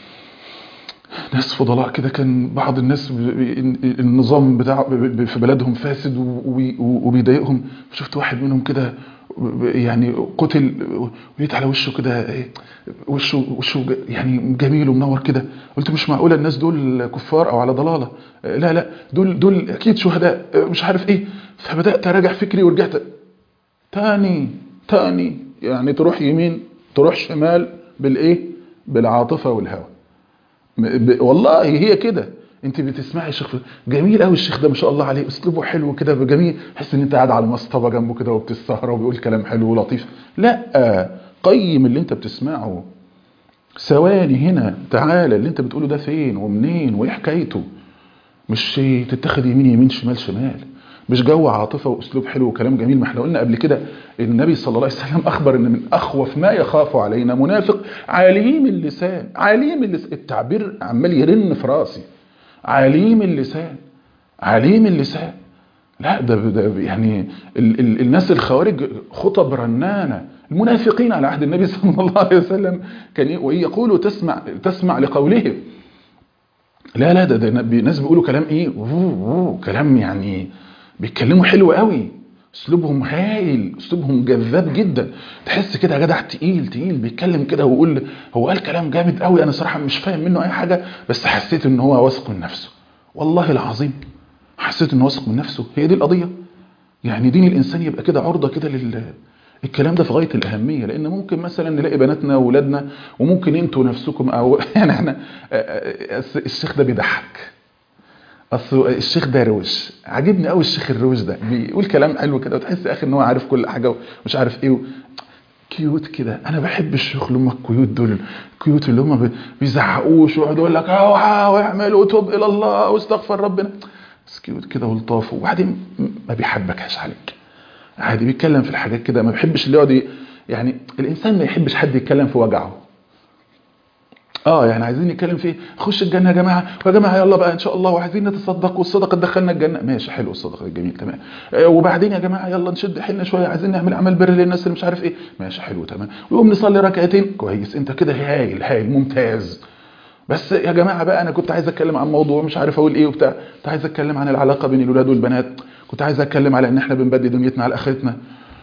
ناس فضلاء كده كان بعض الناس ب- ب- النظام بتاع ب- ب- في بلدهم فاسد وبي- وبيضايقهم شفت واحد منهم كده ب- يعني قتل ولقيت على وشه كده إيه، وشه وشه ج- يعني جميل ومنور كده قلت مش معقوله الناس دول كفار او على ضلاله لا لا دول دول اكيد شهداء مش عارف ايه فبدات اراجع فكري ورجعت تاني تاني يعني تروح يمين تروح شمال بالايه بالعاطفه والهوى م- ب- والله هي كده انت بتسمعي الشيخ فلان. جميل قوي الشيخ ده ما شاء الله عليه اسلوبه حلو كده جميل تحس ان انت قاعد على المصطبه جنبه كده وبتسهر وبيقول كلام حلو ولطيف لا قيم اللي انت بتسمعه ثواني هنا تعالى اللي انت بتقوله ده فين ومنين وايه حكايته مش تتخذ يمين يمين شمال شمال مش جو عاطفه واسلوب حلو وكلام جميل ما احنا قلنا قبل كده النبي صلى الله عليه وسلم اخبر ان من اخوف ما يخاف علينا منافق عليم اللسان عليم اللسان التعبير عمال يرن في راسي عليم اللسان عليم اللسان لا ده, ده يعني ال ال الناس الخوارج خطب رنانه المنافقين على عهد النبي صلى الله عليه وسلم كان ي- ويقولوا تسمع تسمع لقولهم لا لا ده, ده ناس بيقولوا كلام ايه وو وو كلام يعني بيتكلموا حلو قوي اسلوبهم هايل اسلوبهم جذاب جدا تحس كده يا جدع تقيل تقيل بيتكلم كده ويقول هو قال كلام جامد قوي انا صراحه مش فاهم منه اي حاجه بس حسيت ان هو واثق من نفسه والله العظيم حسيت انه واثق من نفسه هي دي القضيه يعني دين الانسان يبقى كده عرضه كده لل الكلام ده في غايه الاهميه لان ممكن مثلا نلاقي بناتنا واولادنا وممكن انتوا نفسكم او يعني احنا الشيخ ده بيضحك اصل الشيخ ده روش عاجبني قوي الشيخ الروش ده بيقول كلام حلو كده وتحس يا اخي ان هو عارف كل حاجه ومش عارف ايه و... كيوت كده انا بحب الشيوخ اللي هم الكيوت دول الكيوت اللي هم بي- بيزعقوش ويقعدوا يقول لك اوعى واعمل وتوب الى الله واستغفر ربنا بس كيوت كده ولطاف وبعدين ما بيحبكش عليك عادي بيتكلم في الحاجات كده ما بيحبش اللي يقعد ي- يعني الانسان ما يحبش حد يتكلم في وجعه اه يعني عايزين نتكلم في ايه خش الجنه يا جماعه ويا جماعه يلا بقى ان شاء الله وعايزين نتصدق والصدقه تدخلنا الجنه ماشي حلو الصدقه جميل تمام آه وبعدين يا جماعه يلا نشد حيلنا شويه عايزين نعمل اعمال بر للناس اللي مش عارف ايه ماشي حلو تمام ويقوم نصلي ركعتين كويس انت كده هايل هايل ممتاز بس يا جماعه بقى انا كنت عايز اتكلم عن موضوع مش عارف اقول ايه وبتاع كنت عايز اتكلم عن العلاقه بين الولاد والبنات كنت عايز اتكلم على ان احنا بنبدي دنيتنا على اخرتنا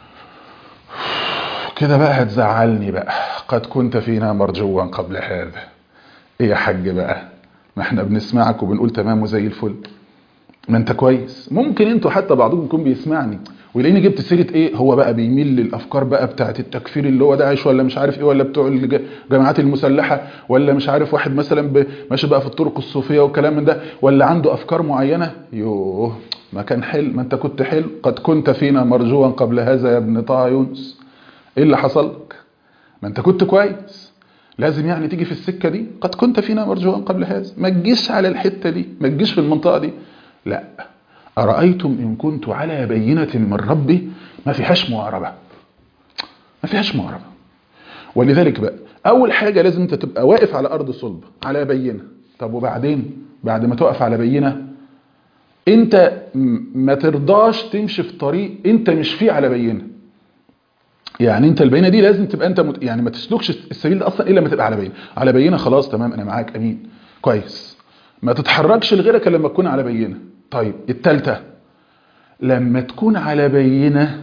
كده بقى هتزعلني بقى قد كنت فينا مرجوا قبل هذا ايه يا حاج بقى ما احنا بنسمعك وبنقول تمام وزي الفل ما انت كويس ممكن انتوا حتى بعضكم يكون بيسمعني ويلاقيني جبت سيره ايه هو بقى بيميل للافكار بقى بتاعه التكفير اللي هو داعش ولا مش عارف ايه ولا بتوع الج- الجماعات المسلحه ولا مش عارف واحد مثلا ب- ماشي بقى في الطرق الصوفيه والكلام من ده ولا عنده افكار معينه يوه ما كان حلو ما انت كنت حلو قد كنت فينا مرجوا قبل هذا يا ابن طه يونس ايه اللي حصل لك ما انت كنت كويس لازم يعني تيجي في السكة دي قد كنت فينا مرجوا قبل هذا ما تجيش على الحتة دي ما تجيش في المنطقة دي لا أرأيتم إن كنت على بينة من ربي ما فيهاش معاربة ما فيهاش معاربة ولذلك بقى أول حاجة لازم أنت تبقى واقف على أرض صلب على بينة طب وبعدين بعد ما تقف على بينة انت م- ما ترضاش تمشي في طريق انت مش فيه على بينه يعني انت البينه دي لازم تبقى انت مت... يعني ما تسلكش السبيل ده اصلا الا لما تبقى على بينه على بينه خلاص تمام انا معاك امين كويس ما تتحركش لغيرك إلا لما تكون على بينه طيب التالتة لما تكون على بينه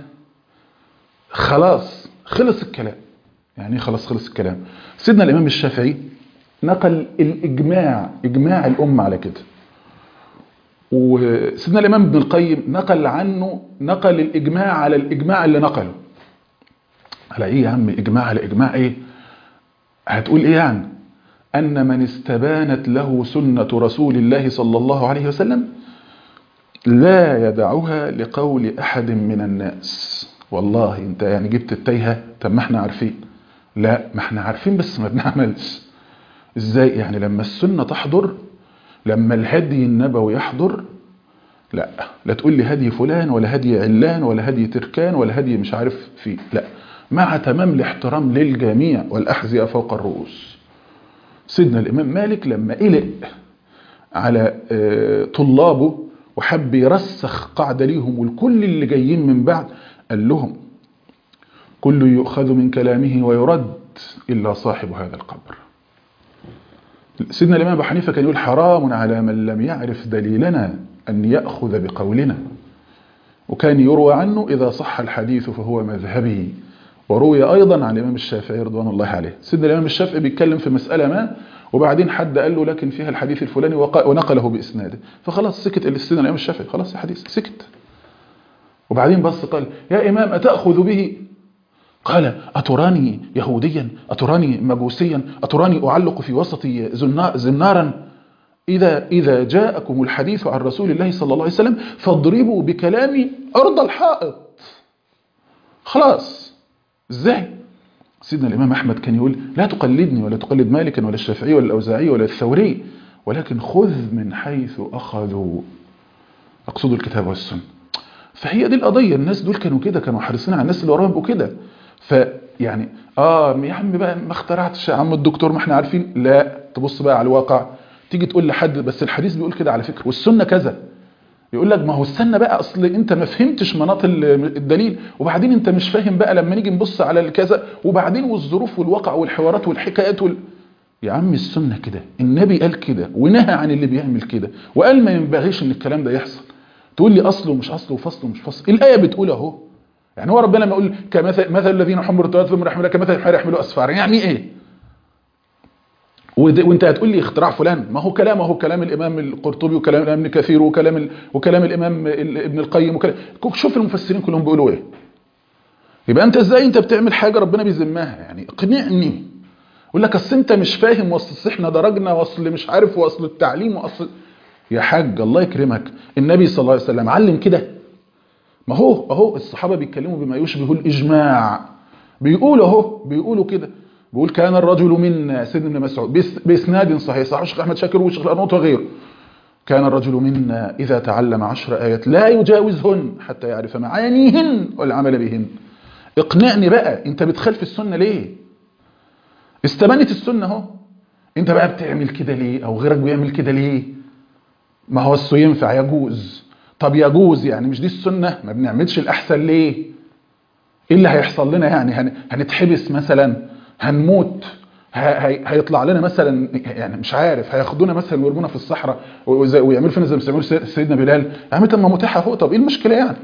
خلاص خلص الكلام يعني ايه خلاص خلص الكلام سيدنا الامام الشافعي نقل الاجماع اجماع الامه على كده وسيدنا الامام ابن القيم نقل عنه نقل الاجماع على الاجماع اللي نقله على ايه يا عم اجماع على اجماع ايه هتقول ايه يعني ان من استبانت له سنه رسول الله صلى الله عليه وسلم لا يدعها لقول احد من الناس والله انت يعني جبت التايهه طب ما احنا عارفين لا ما احنا عارفين بس ما بنعملش ازاي يعني لما السنه تحضر لما الهدي النبوي يحضر لا لا تقول لي هدي فلان ولا هدي علان ولا هدي تركان ولا هدي مش عارف فيه لا مع تمام الاحترام للجميع والأحذية فوق الرؤوس سيدنا الإمام مالك لما قلق على آه، طلابه وحب يرسخ قاعدة ليهم والكل اللي جايين من بعد قال لهم كل يؤخذ من كلامه ويرد إلا صاحب هذا القبر سيدنا الإمام أبو حنيفة كان يقول حرام على من لم يعرف دليلنا أن يأخذ بقولنا وكان يروى عنه إذا صح الحديث فهو مذهبي وروي أيضا عن الإمام الشافعي رضوان الله عليه سيدنا الإمام الشافعي بيتكلم في مسألة ما وبعدين حد قال له لكن فيها الحديث الفلاني وق- ونقله بإسناده فخلاص سكت سيدنا الإمام الشافعي خلاص يا حديث سكت وبعدين بص قال يا إمام أتأخذ به قال أتراني يهوديا أتراني مجوسيا أتراني أعلق في وسطي زنا- زنارا إذا إذا جاءكم الحديث عن رسول الله صلى الله عليه وسلم فاضربوا بكلامي أرض الحائط خلاص ازاي سيدنا الإمام أحمد كان يقول لا تقلدني ولا تقلد مالكا ولا الشافعي ولا الأوزاعي ولا الثوري ولكن خذ من حيث أخذوا أقصد الكتاب والسنة فهي دي القضية الناس دول كانوا كده كانوا حريصين على الناس اللي وراهم يبقوا كده فيعني اه يا عم بقى ما اخترعتش يا عم الدكتور ما احنا عارفين لا تبص بقى على الواقع تيجي تقول لحد بس الحديث بيقول كده على فكرة والسنة كذا يقول لك ما هو استنى بقى اصل انت ما فهمتش مناط ال- الدليل وبعدين انت مش فاهم بقى لما نيجي نبص على الكذا وبعدين والظروف والواقع والحوارات والحكايات وال... يا عم السنة كده النبي قال كده ونهى عن اللي بيعمل كده وقال ما ينبغيش ان الكلام ده يحصل تقول لي اصله مش اصله وفصله مش فصل الايه بتقول اهو يعني هو ربنا لما يقول كمثل مثل الذين حمروا التوراة ثم يحملها كمثل الحمار يحملوا اسفارا يعني ايه ود- وانت هتقول لي اختراع فلان ما هو كلام اهو كلام الامام القرطبي وكلام الامام ابن كثير وكلام ال... وكلام الامام ال- ابن القيم وكلام شوف المفسرين كلهم بيقولوا ايه يبقى انت ازاي انت بتعمل حاجه ربنا بيذمها يعني اقنعني يقول لك اصل انت مش فاهم واصل احنا درجنا واصل مش عارف واصل التعليم واصل يا حاج الله يكرمك النبي صلى الله عليه وسلم علم كده ما هو اهو الصحابه بيتكلموا بما يشبه الاجماع بيقولوا اهو بيقولوا كده بيقول كان الرجل منا سيدنا ابن مسعود بإس- باسناد صحيح صحيح الشيخ احمد شاكر والشيخ الارنوط وغيره كان الرجل منا اذا تعلم عشر ايات لا يجاوزهن حتى يعرف معانيهن والعمل بهن اقنعني بقى انت بتخالف السنه ليه استبانت السنه اهو انت بقى بتعمل كده ليه او غيرك بيعمل كده ليه ما هو السو ينفع يجوز طب يجوز يعني مش دي السنة ما بنعملش الأحسن ليه ايه اللي هيحصل لنا يعني هن- هنتحبس مثلا هنموت ه- هي- هيطلع لنا مثلا يعني مش عارف هياخدونا مثلا ويرمونا في الصحراء وزي- ويعملوا فينا زي ما بيعملوا سي- سيدنا بلال يا عم طب ما متاحه اهو طب ايه المشكله يعني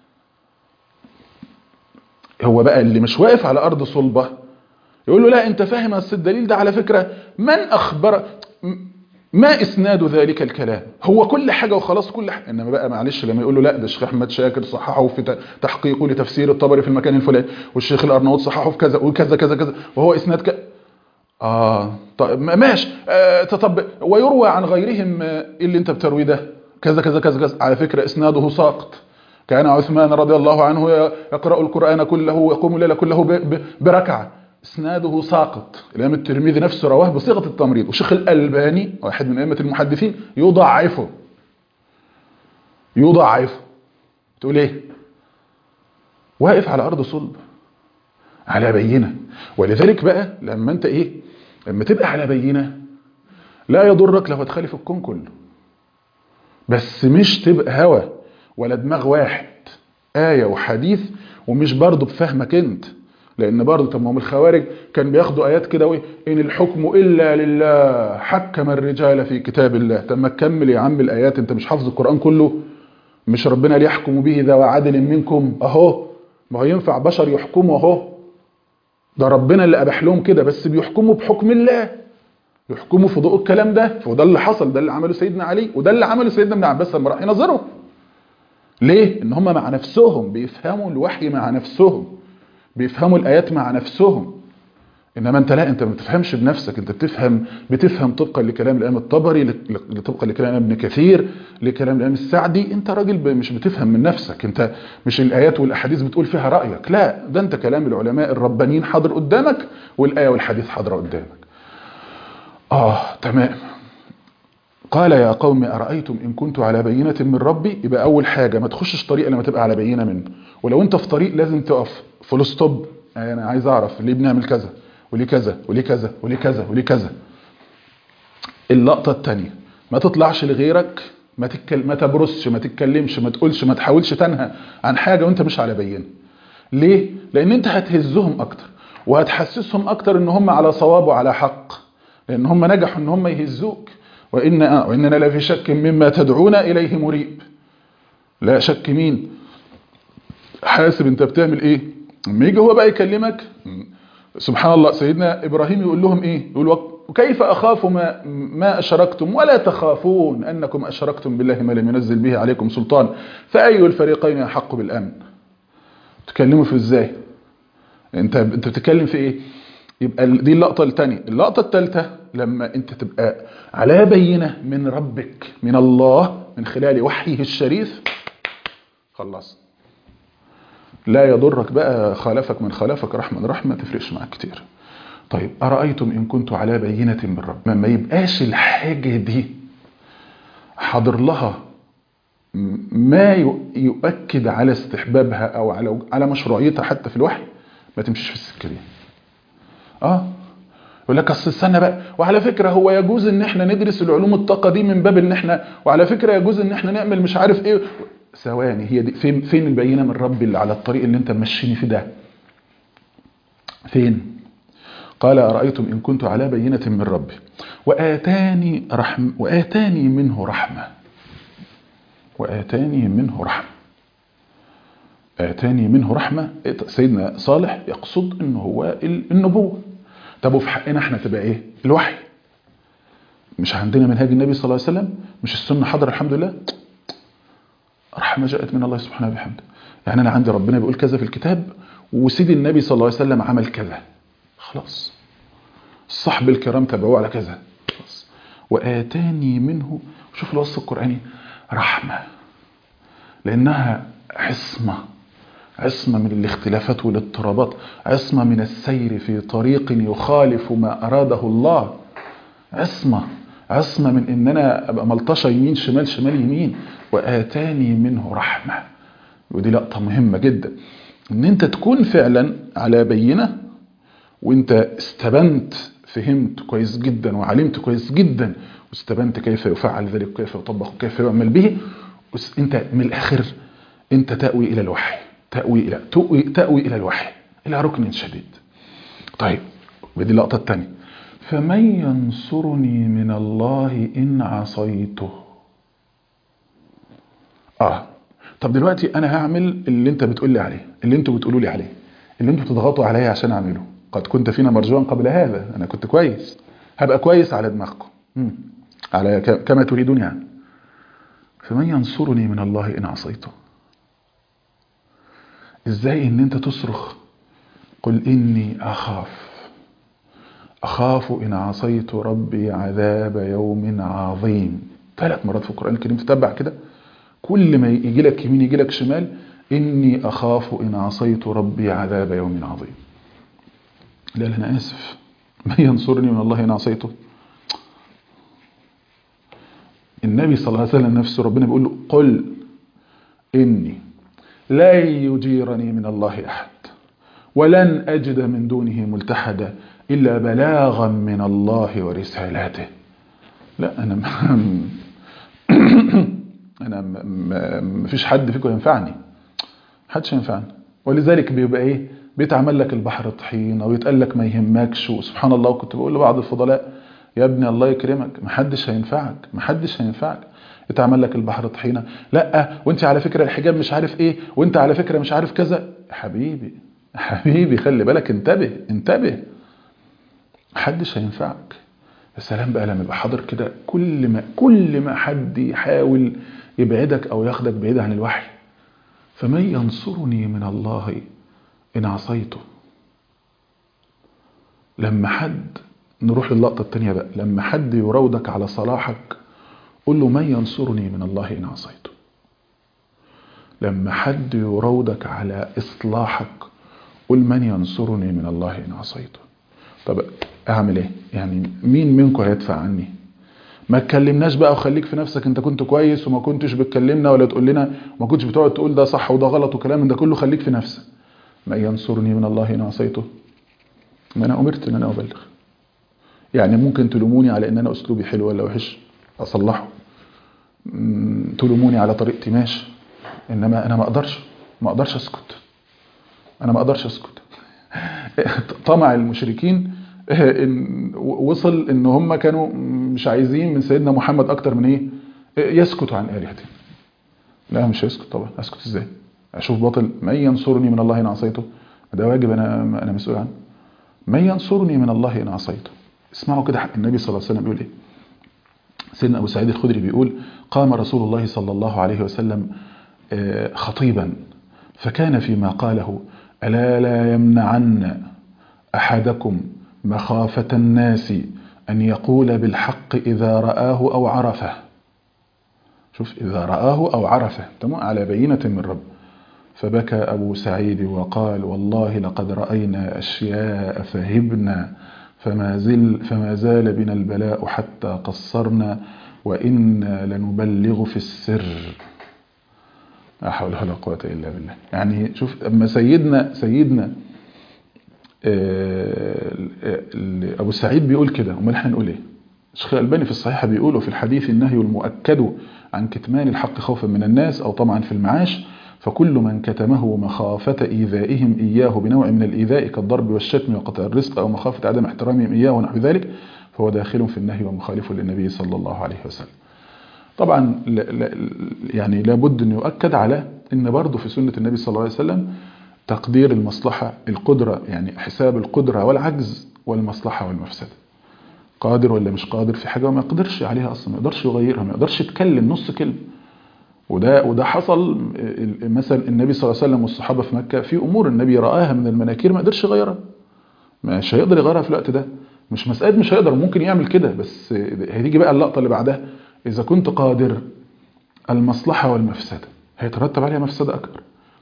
هو بقى اللي مش واقف على ارض صلبه يقول له لا انت فاهم اصل الدليل ده على فكره من اخبر م- ما اسناد ذلك الكلام هو كل حاجه وخلاص كل حاجه انما بقى معلش لما يقول له لا ده الشيخ احمد شاكر صححه في ت- تحقيقه لتفسير الطبري في المكان الفلاني والشيخ الارناؤوط صححه في كذا وكذا كذا كذا وهو اسناد ك... اه طيب ما- ماشي آه طب ويروى عن غيرهم آه، إيه اللي انت بترويه ده كذا كذا كذا كذا على فكره اسناده ساقط كان عثمان رضي الله عنه يقرأ القرآن كله ويقوم الليل كله ب- ب- بركعة اسناده ساقط الإمام الترمذي نفسه رواه بصيغة التمريض وشيخ الألباني واحد من أئمة المحدثين يضعفه يضعفه تقول ايه واقف على أرض صلب على بينة ولذلك بقى لما انت ايه لما تبقى على بينة لا يضرك لو هتخالف الكون كله بس مش تبقى هوى ولا دماغ واحد آية وحديث ومش برضه بفهمك انت لان برضه طب ما هم الخوارج كان بياخدوا ايات كده وايه ان الحكم الا لله حكم الرجال في كتاب الله طب ما تكمل يا عم الايات انت مش حافظ القران كله مش ربنا ليحكم به ذا عدل منكم اهو ما هو ينفع بشر يحكموا اهو ده ربنا اللي اباح لهم كده بس بيحكموا بحكم الله يحكموا في ضوء الكلام ده وده اللي حصل ده اللي عمله سيدنا علي وده اللي عمله سيدنا ابن عباس لما راح ينظره ليه ان هم مع نفسهم بيفهموا الوحي مع نفسهم بيفهموا الايات مع نفسهم انما انت لا انت ما بتفهمش بنفسك انت بتفهم بتفهم طبقا لكلام الامام الطبري طبقا لكلام ابن كثير لكلام الامام السعدي انت راجل ب- مش بتفهم من نفسك انت مش الايات والاحاديث بتقول فيها رايك لا ده انت كلام العلماء الربانيين حاضر قدامك والايه والحديث حاضره قدامك اه تمام قال يا قوم أرأيتم إن كنت على بينة من ربي يبقى أول حاجة ما تخشش طريق لما تبقى على بينة منه ولو أنت في طريق لازم تقف فول ستوب يعني أنا عايز أعرف ليه بنعمل كذا وليه كذا وليه كذا وليه كذا وليه كذا اللقطة التانية ما تطلعش لغيرك ما تتكل... ما تبرسش ما تتكلمش ما تقولش ما تحاولش تنهى عن حاجة وانت مش على بينة ليه؟ لأن انت هتهزهم أكتر وهتحسسهم أكتر إن هم على صواب وعلى حق لأن هم نجحوا إن هم يهزوك وإن آه وإننا لفي شك مما تدعونا إليه مريب لا شك مين حاسب انت بتعمل ايه لما يجي هو بقى يكلمك سبحان الله سيدنا ابراهيم يقول لهم ايه يقول وكيف اخاف ما ما اشركتم ولا تخافون انكم اشركتم بالله ما لم ينزل به عليكم سلطان فاي الفريقين احق بالامن تكلموا في ازاي انت انت بتتكلم في ايه يبقى دي اللقطه الثانيه اللقطه الثالثه لما انت تبقى على بينه من ربك من الله من خلال وحيه الشريف خلص لا يضرك بقى خالفك من خالفك رحمة من رحمة ما تفرقش معاك كتير طيب أرأيتم إن كنت على بينة من رب ما يبقاش الحاجة دي حاضر لها ما يؤكد على استحبابها أو على على مشروعيتها حتى في الوحي ما تمشيش في السكة دي اه يقول لك اصل استنى بقى وعلى فكره هو يجوز ان احنا ندرس العلوم الطاقه دي من باب ان احنا وعلى فكره يجوز ان احنا نعمل مش عارف ايه ثواني هي دي فين فين البينه من ربي اللي على الطريق اللي انت ماشيني في ده فين قال ارايتم ان كنت على بينه من ربي واتاني رحم واتاني منه رحمه واتاني منه رحمه اتاني منه رحمه سيدنا صالح يقصد ان هو النبوه طب وفي حقنا احنا تبقى ايه الوحي مش عندنا منهاج النبي صلى الله عليه وسلم مش السنه حاضر الحمد لله رحمة جاءت من الله سبحانه وبحمده يعني أنا عندي ربنا بيقول كذا في الكتاب وسيدي النبي صلى الله عليه وسلم عمل كذا خلاص الصحب الكرام تبعوه على كذا خلاص وآتاني منه شوف الوصف القرآني رحمة لأنها عصمة عصمة من الاختلافات والاضطرابات عصمة من السير في طريق يخالف ما أراده الله عصمة عصمة من ان انا ابقى ملطشة يمين شمال شمال يمين واتاني منه رحمة ودي لقطة مهمة جدا ان انت تكون فعلا على بينة وانت استبنت فهمت كويس جدا وعلمت كويس جدا واستبنت كيف يفعل ذلك وكيف يطبق وكيف يعمل به انت من الاخر انت تأوي الى الوحي تأوي الى تأوي, تأوي الى الوحي الى ركن شديد طيب ودي اللقطة الثانية فمن ينصرني من الله إن عصيته آه طب دلوقتي أنا هعمل اللي أنت بتقول لي عليه اللي أنتوا بتقولوا لي عليه اللي أنتوا بتضغطوا عليا عشان أعمله قد كنت فينا مرجوا قبل هذا أنا كنت كويس هبقى كويس على دماغكم مم. على كما تريدون يعني فمن ينصرني من الله إن عصيته إزاي إن أنت تصرخ قل إني أخاف أخاف إن عصيت ربي عذاب يوم عظيم ثلاث مرات في القرآن الكريم تتبع كده كل ما يجي لك يمين يجي لك شمال إني أخاف إن عصيت ربي عذاب يوم عظيم لا لا أنا آسف من ينصرني من الله إن عصيته النبي صلى الله عليه وسلم نفسه ربنا بيقول له قل إني لا يجيرني من الله أحد ولن أجد من دونه ملتحدا إلا بلاغا من الله ورسالاته لا أنا انا م- م- مفيش حد فيكم ينفعني محدش ينفعني ولذلك بيبقى ايه بيتعمل لك البحر طحينه ويتقال لك ما يهمكش وسبحان الله وكنت بقول لبعض الفضلاء يا ابني الله يكرمك محدش هينفعك محدش هينفعك يتعمل لك البحر طحينه لا وانت على فكره الحجاب مش عارف ايه وانت على فكره مش عارف كذا حبيبي حبيبي خلي بالك انتبه انتبه محدش هينفعك يا سلام بقى لما يبقى حاضر كده كل ما كل ما حد يحاول يبعدك او ياخدك بعيد عن الوحي فمن ينصرني من الله ان عصيته لما حد نروح للقطة التانية بقى لما حد يراودك على صلاحك قل له من ينصرني من الله إن عصيته لما حد يراودك على إصلاحك قل من ينصرني من الله إن عصيته طب أعمل إيه يعني مين منكم هيدفع عني ما تكلمناش بقى وخليك في نفسك انت كنت كويس وما كنتش بتكلمنا ولا تقول لنا ما كنتش بتقعد تقول ده صح وده غلط وكلام من ده كله خليك في نفسك من ينصرني من الله إن عصيته ما أنا أمرت إن أنا أبلغ يعني ممكن تلوموني على ان انا اسلوبي حلو ولا وحش اصلحه مم، تلوموني على طريقتي ماشي انما انا ما اقدرش ما اقدرش اسكت انا ما اقدرش اسكت طمع المشركين إن وصل ان هم كانوا مش عايزين من سيدنا محمد اكتر من ايه يسكتوا عن الهتهم لا مش هيسكت طبعا اسكت ازاي اشوف باطل من ينصرني من الله ان عصيته ده واجب انا انا مسؤول عنه من ينصرني من الله ان عصيته اسمعوا كده حق النبي صلى الله عليه وسلم بيقول ايه سيدنا ابو سعيد الخدري بيقول قام رسول الله صلى الله عليه وسلم آه، خطيبا فكان فيما قاله الا لا يمنعن احدكم مخافه الناس ان يقول بالحق اذا راه او عرفه شوف اذا راه او عرفه تمام على بينه من رب فبكى أبو سعيد وقال والله لقد رأينا أشياء فهبنا فما, زل فما زال بنا البلاء حتى قصرنا وإنا لنبلغ في السر لا حول ولا قوة إلا بالله يعني شوف أما سيدنا سيدنا آه، ال- أبو سعيد بيقول كده أمال احنا نقول إيه الشيخ الألباني في الصحيحة بيقول وفي الحديث النهي المؤكد عن كتمان الحق خوفا من الناس أو طمعا في المعاش فكل من كتمه مخافة إيذائهم إياه بنوع من الإيذاء كالضرب والشتم وقطع الرزق أو مخافة عدم احترامهم إياه ونحو ذلك فهو داخل في النهي ومخالف للنبي صلى الله عليه وسلم طبعا لا لا يعني لابد أن يؤكد على أن برضه في سنة النبي صلى الله عليه وسلم تقدير المصلحة القدرة يعني حساب القدرة والعجز والمصلحة والمفسدة قادر ولا مش قادر في حاجة وما يقدرش عليها أصلا ما يقدرش يغيرها ما يقدرش يتكلم نص كلمة وده وده حصل ال- مثلا النبي صلى الله عليه وسلم والصحابه في مكه في امور النبي راها من المناكير ما قدرش يغيرها مش هيقدر يغيرها في الوقت ده مش مساله مش هيقدر ممكن يعمل كده بس هتيجي بقى اللقطه اللي بعدها اذا كنت قادر المصلحه والمفسده هيترتب عليها مفسده اكبر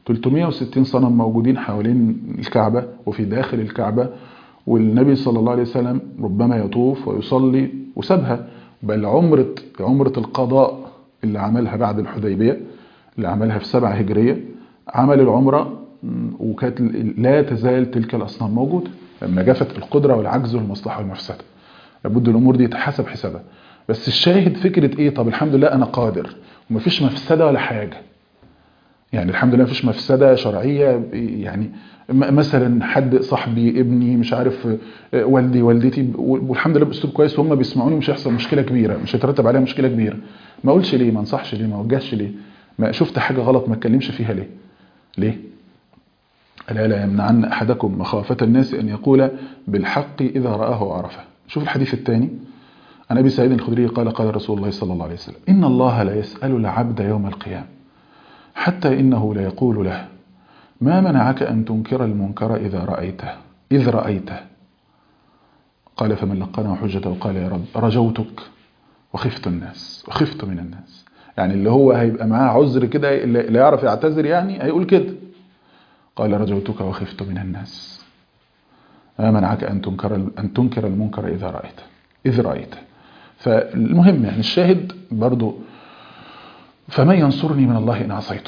360 صنم موجودين حوالين الكعبه وفي داخل الكعبه والنبي صلى الله عليه وسلم ربما يطوف ويصلي وسابها بل عمرة عمرة القضاء اللي عملها بعد الحديبية اللي عملها في سبعة هجرية عمل العمرة م، وكانت ال- لا تزال تلك الأصنام موجودة لما جفت القدرة والعجز والمصلحة والمفسدة لابد الأمور دي تحسب حسابها بس الشاهد فكرة إيه طب الحمد لله أنا قادر ومفيش مفسدة ولا حاجة يعني الحمد لله مفيش مفسدة شرعية يعني م- مثلا حد صاحبي ابني مش عارف آه، والدي والدتي والحمد لله باسلوب كويس وهم بيسمعوني مش هيحصل مشكله كبيره مش هيترتب عليها مشكله كبيره ما اقولش ليه ما انصحش ليه ما اوجهش ليه ما شفت حاجه غلط ما اتكلمش فيها ليه ليه الا لا يمنعن احدكم مخافه الناس ان يقول بالحق اذا راه وعرفه شوف الحديث الثاني عن ابي سعيد الخدري قال قال رسول الله صلى الله عليه وسلم ان الله لا يسال العبد يوم القيامه حتى انه ليقول له ما منعك أن تنكر المنكر إذا رأيته إذ رأيته قال فمن لقنه حجته قال يا رب رجوتك وخفت الناس وخفت من الناس يعني اللي هو هيبقى معاه عذر كده اللي لا يعرف يعتذر يعني هيقول كده قال رجوتك وخفت من الناس ما منعك أن تنكر أن تنكر المنكر إذا رأيته إذ رأيته فالمهم يعني الشاهد برضو فمن ينصرني من الله إن عصيته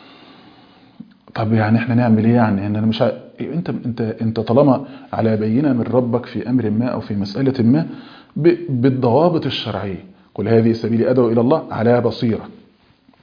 طب يعني احنا نعمل ايه يعني ان انا مش ع... انت انت انت طالما على بينه من ربك في امر ما او في مساله ما ب... بالضوابط الشرعيه قل هذه سبيلي ادعو الى الله على بصيره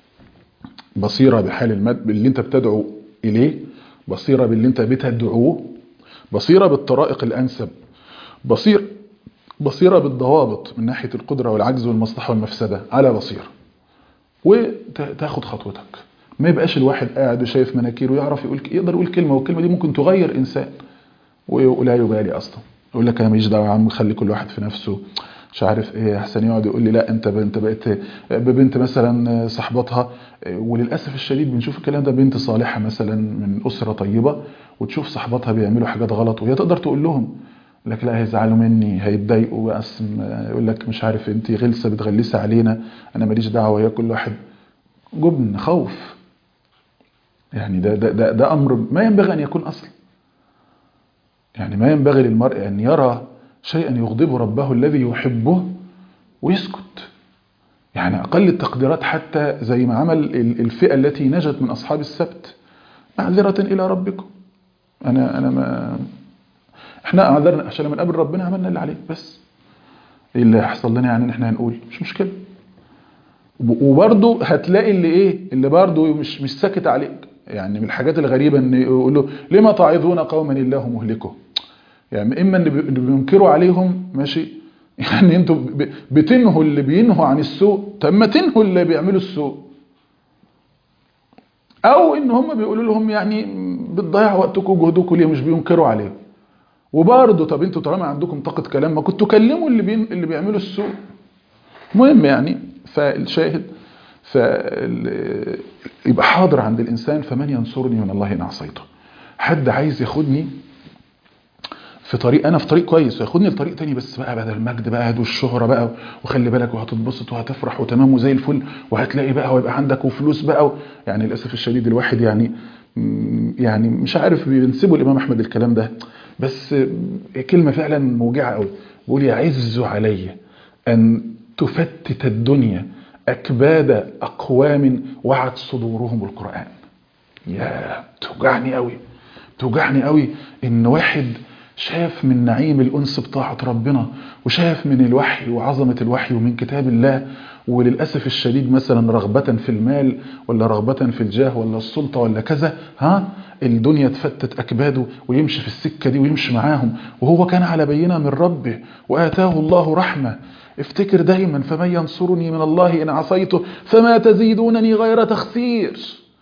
بصيرة بحال المد باللي انت بتدعو اليه بصيرة باللي انت بتدعوه بصيرة بالطرائق الانسب بصير بصيرة بالضوابط من ناحية القدرة والعجز والمصلحة والمفسدة على بصيرة وتاخد خطوتك ما يبقاش الواحد قاعد وشايف مناكير ويعرف يقول يقدر يقول كلمة والكلمة دي ممكن تغير انسان ولا يبالي اصلا يقول لك انا ماليش دعوه يا عم خلي كل واحد في نفسه مش عارف ايه احسن يقعد يقول لي لا انت انت بقيت ببنت مثلا صاحبتها وللاسف الشديد بنشوف الكلام ده بنت صالحه مثلا من اسره طيبه وتشوف صاحباتها بيعملوا حاجات غلط وهي تقدر تقول لهم لك لا هيزعلوا مني هيتضايقوا بس يقول لك مش عارف انت غلسه بتغلسي علينا انا ماليش دعوه هي كل واحد جبن خوف يعني ده ده ده, ده امر ما ينبغي ان يكون اصلا يعني ما ينبغي للمرء أن يرى شيئا يغضب ربه الذي يحبه ويسكت يعني أقل التقديرات حتى زي ما عمل الفئة التي نجت من أصحاب السبت معذرة إلى ربكم أنا أنا ما إحنا أعذرنا عشان لما نقابل ربنا عملنا اللي عليه بس إيه اللي هيحصل لنا يعني إن إحنا هنقول مش مشكلة وبرضه هتلاقي اللي إيه اللي برضه مش مش ساكت عليك يعني من الحاجات الغريبة ان يقول له لما تعظون قوما الله مهلكه يعني اما اللي بينكروا عليهم ماشي يعني انتوا بتنهوا اللي بينهوا عن السوء طب ما تنهوا اللي بيعملوا السوء او ان هم بيقولوا لهم يعني بتضيعوا وقتكم وجهدكم ليه مش بينكروا عليهم وبرضه طب انتوا طالما عندكم طاقه كلام ما كنتوا كلموا اللي بين اللي بيعملوا السوء المهم يعني فالشاهد ف يبقى حاضر عند الإنسان فمن ينصرني من الله إن عصيته حد عايز ياخدني في طريق أنا في طريق كويس وياخدني لطريق تاني بس بقى بدل المجد بقى والشهرة بقى وخلي بالك وهتتبسط وهتفرح وتمام وزي الفل وهتلاقي بقى ويبقى عندك وفلوس بقى و... يعني للأسف الشديد الواحد يعني يعني مش عارف بينسبوا الإمام أحمد الكلام ده بس كلمة فعلا موجعة قوي بيقول يعز علي أن تفتت الدنيا أكباد أقوام وعت صدورهم القرآن يا توجعني قوي توجعني قوي إن واحد شاف من نعيم الأنس بطاعة ربنا وشاف من الوحي وعظمة الوحي ومن كتاب الله وللأسف الشديد مثلا رغبة في المال ولا رغبة في الجاه ولا السلطة ولا كذا ها الدنيا تفتت أكباده ويمشي في السكة دي ويمشي معاهم وهو كان على بينة من ربه وآتاه الله رحمة افتكر دايما فمن ينصرني من الله إن عصيته فما تزيدونني غير تخسير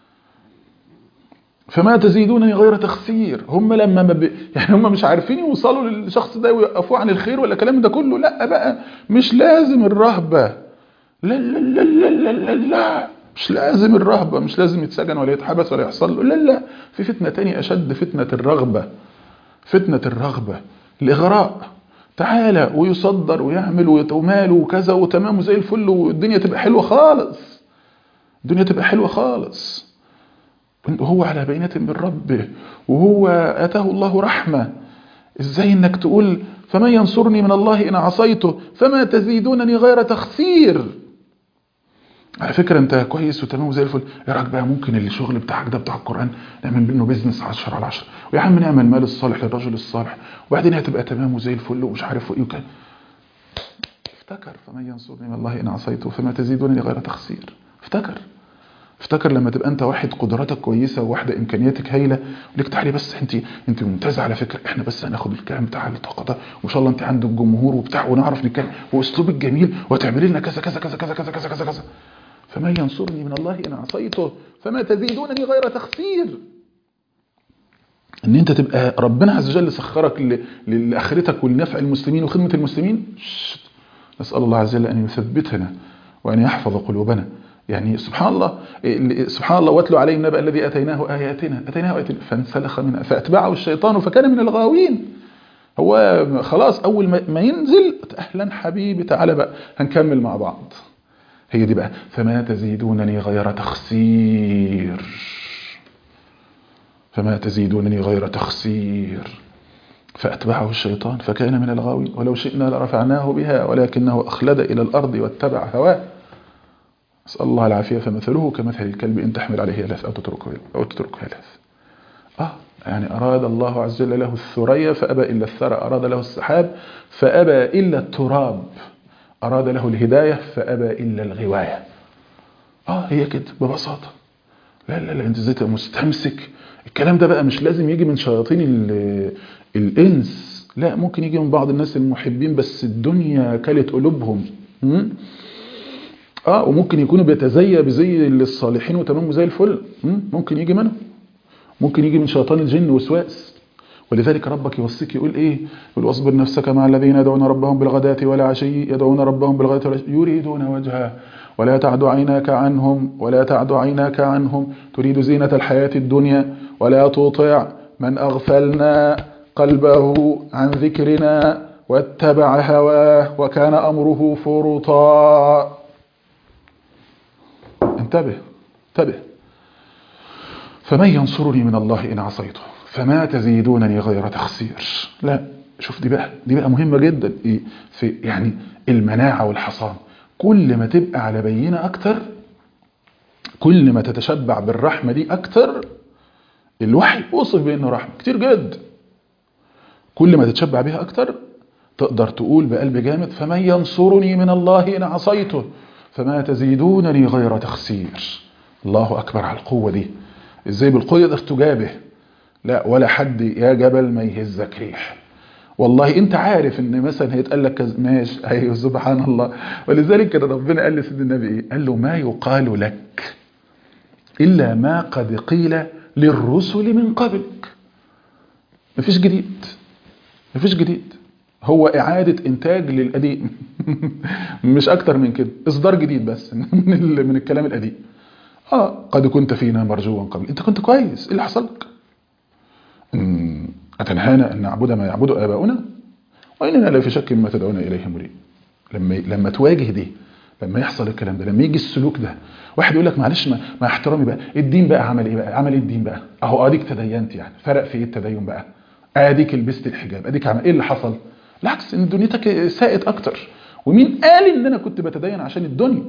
فما تزيدونني غير تخسير هم لما ما ب... يعني هم مش عارفين يوصلوا للشخص ده ويوقفوه عن الخير ولا الكلام ده كله لا بقى مش لازم الرهبة لا لا لا لا لا لا, لا. مش لازم الرهبة مش لازم يتسجن ولا يتحبس ولا يحصل له لا لا في فتنة تانية أشد فتنة الرغبة فتنة الرغبة الإغراء تعالى ويصدر ويعمل وماله وكذا وتمام زي الفل والدنيا تبقى حلوة خالص الدنيا تبقى حلوة خالص هو على بينة من ربه وهو آتاه الله رحمة ازاي انك تقول فمن ينصرني من الله ان عصيته فما تزيدونني غير تخسير على فكرة انت كويس وتمام زي الفل ايه رايك بقى ممكن الشغل بتاعك ده بتاع القرآن نعمل منه بيزنس 10 على 10 ويا عم نعمل مال الصالح للرجل الصالح وبعدين هتبقى تمام وزي الفل ومش عارف ايه وكده افتكر فمن ينصرني من الله ان عصيته فما تزيدونني غير تخسير افتكر افتكر لما تبقى انت واحد قدراتك كويسه وواحده امكانياتك هايله وليك تعالي بس انت انت ممتازه على فكره احنا بس هناخد الكلام بتاع الطاقه ده وان شاء الله انت عندك جمهور وبتاع ونعرف نتكلم واسلوبك جميل وهتعملي لنا كذا كذا كذا كذا كذا كذا كذا كذا فمن ينصرني من الله ان عصيته فما تزيدونني غير تخسير ان انت تبقى ربنا عز وجل سخرك لاخرتك ولنفع المسلمين وخدمه المسلمين نسال الله عز وجل ان يثبتنا وان يحفظ قلوبنا يعني سبحان الله سبحان الله واتلو عليه النبأ الذي اتيناه اياتنا اتيناه اياتنا فانسلخ منها فاتبعه الشيطان فكان من الغاوين هو خلاص اول ما ينزل اهلا حبيبي تعالى بقى هنكمل مع بعض هي دي بقى فما تزيدونني غير تخسير فما تزيدونني غير تخسير فأتبعه الشيطان فكان من الغاوين ولو شئنا لرفعناه بها ولكنه أخلد إلى الأرض واتبع هواه أسأل الله العافية فمثله كمثل الكلب إن تحمل عليه يلهث أو تتركه أو تتركه يلهث آه يعني أراد الله عز وجل له الثريا فأبى إلا الثرى أراد له السحاب فأبى إلا التراب أراد له الهداية فأبى إلا الغواية آه هي كده ببساطة لا لا لا انت ازاي تبقى مستمسك الكلام ده بقى مش لازم يجي من شياطين ال- الانس لا ممكن يجي من بعض الناس المحبين بس الدنيا كلت قلوبهم م? اه وممكن يكونوا بيتزيى بزي الصالحين وتمام زي الفل م? ممكن يجي منهم ممكن يجي من شيطان الجن وسواس ولذلك ربك يوصيك يقول ايه يقول واصبر نفسك مع الذين يدعون ربهم بالغداة والعشي يدعون ربهم بالغداة والعشي يريدون وجهه ولا تعد عيناك عنهم ولا تعد عيناك عنهم تريد زينة الحياة الدنيا ولا تطع من أغفلنا قلبه عن ذكرنا واتبع هواه وكان أمره فرطا انتبه انتبه فمن ينصرني من الله إن عصيته فما تزيدونني غير تخسير لا شوف دي بقى دي بقى مهمة جدا إيه؟ في يعني المناعة والحصان كل ما تبقى على بينة أكتر كل ما تتشبع بالرحمة دي أكتر الوحي وصف بأنه رحمة كتير جدا كل ما تتشبع بها أكتر تقدر تقول بقلب جامد فمن ينصرني من الله إن عصيته فما تزيدونني غير تخسير الله أكبر على القوة دي إزاي بالقوة تقدر تجابه لا ولا حد يا جبل ما يهزك ريح والله انت عارف ان مثلا هيتقال لك كذا- ماشي ايوه سبحان الله ولذلك كده ربنا قال لسيدنا النبي ايه قال له ما يقال لك الا ما قد قيل للرسل من قبلك مفيش جديد مفيش جديد هو اعاده انتاج للقديم مش اكتر من كده اصدار جديد بس من ال- من الكلام القديم اه قد كنت فينا مرجوا قبل انت كنت كويس ايه اللي حصل لك أمم، أتنهانا أن نعبد ما يعبد آباؤنا وإننا لا في شك مما تدعونا إليه مريب لما لما تواجه دي لما يحصل الكلام ده لما يجي السلوك ده واحد يقول لك معلش ما مع احترامي بقى الدين بقى عمل ايه بقى عمل ايه الدين بقى اهو اديك تدينت يعني فرق في ايه التدين بقى اديك لبست الحجاب اديك عمل ايه اللي حصل بالعكس ان دنيتك ساءت اكتر ومين قال ان انا كنت بتدين عشان الدنيا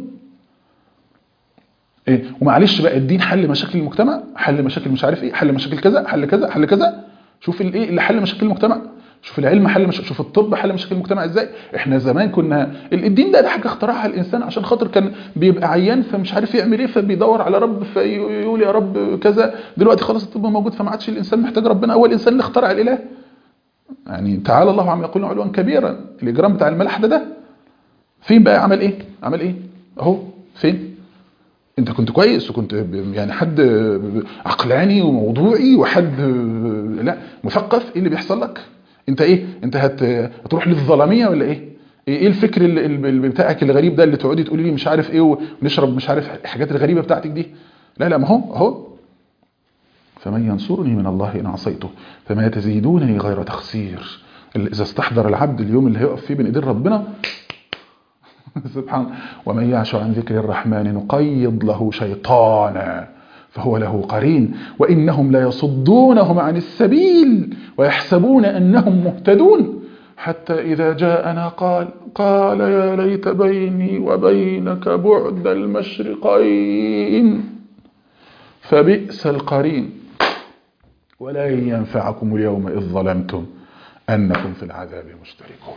إيه؟ ومعلش بقى الدين حل مشاكل المجتمع حل مشاكل مش عارف ايه حل مشاكل كذا حل كذا حل كذا شوف الايه اللي حل مشاكل المجتمع شوف العلم حل مش... شوف الطب حل مشاكل المجتمع ازاي احنا زمان كنا الدين ده ده حاجه اخترعها الانسان عشان خاطر كان بيبقى عيان فمش عارف يعمل ايه فبيدور على رب فيقول يا رب كذا دلوقتي خلاص الطب موجود فما عادش الانسان محتاج ربنا هو الانسان اللي اخترع الاله يعني تعالى الله عما يقولون علوا كبيرا الاجرام بتاع الملح ده ده فين بقى عمل ايه عمل ايه اهو فين انت كنت كويس وكنت ب- يعني حد عقلاني وموضوعي وحد لا مثقف ايه اللي بيحصل لك انت ايه انت هت هتروح للظلاميه ولا ايه ايه إيه الفكر اللي اللي بتاعك الغريب ده اللي تقعدي تقولي لي مش عارف ايه ونشرب مش عارف الحاجات الغريبه بتاعتك دي لا لا ما هو اهو فمن ينصرني من الله إن عصيته فما تزيدونني غير تخسير اللي إذا استحضر العبد اليوم اللي هيقف فيه بين إيدين ربنا سبحان ومن يعش عن ذكر الرحمن نقيض له شيطانا فهو له قرين وإنهم ليصدونهم عن السبيل ويحسبون أنهم مهتدون حتى إذا جاءنا قال قال يا ليت بيني وبينك بعد المشرقين فبئس القرين ولن ينفعكم اليوم إذ ظلمتم أنكم في العذاب مشتركون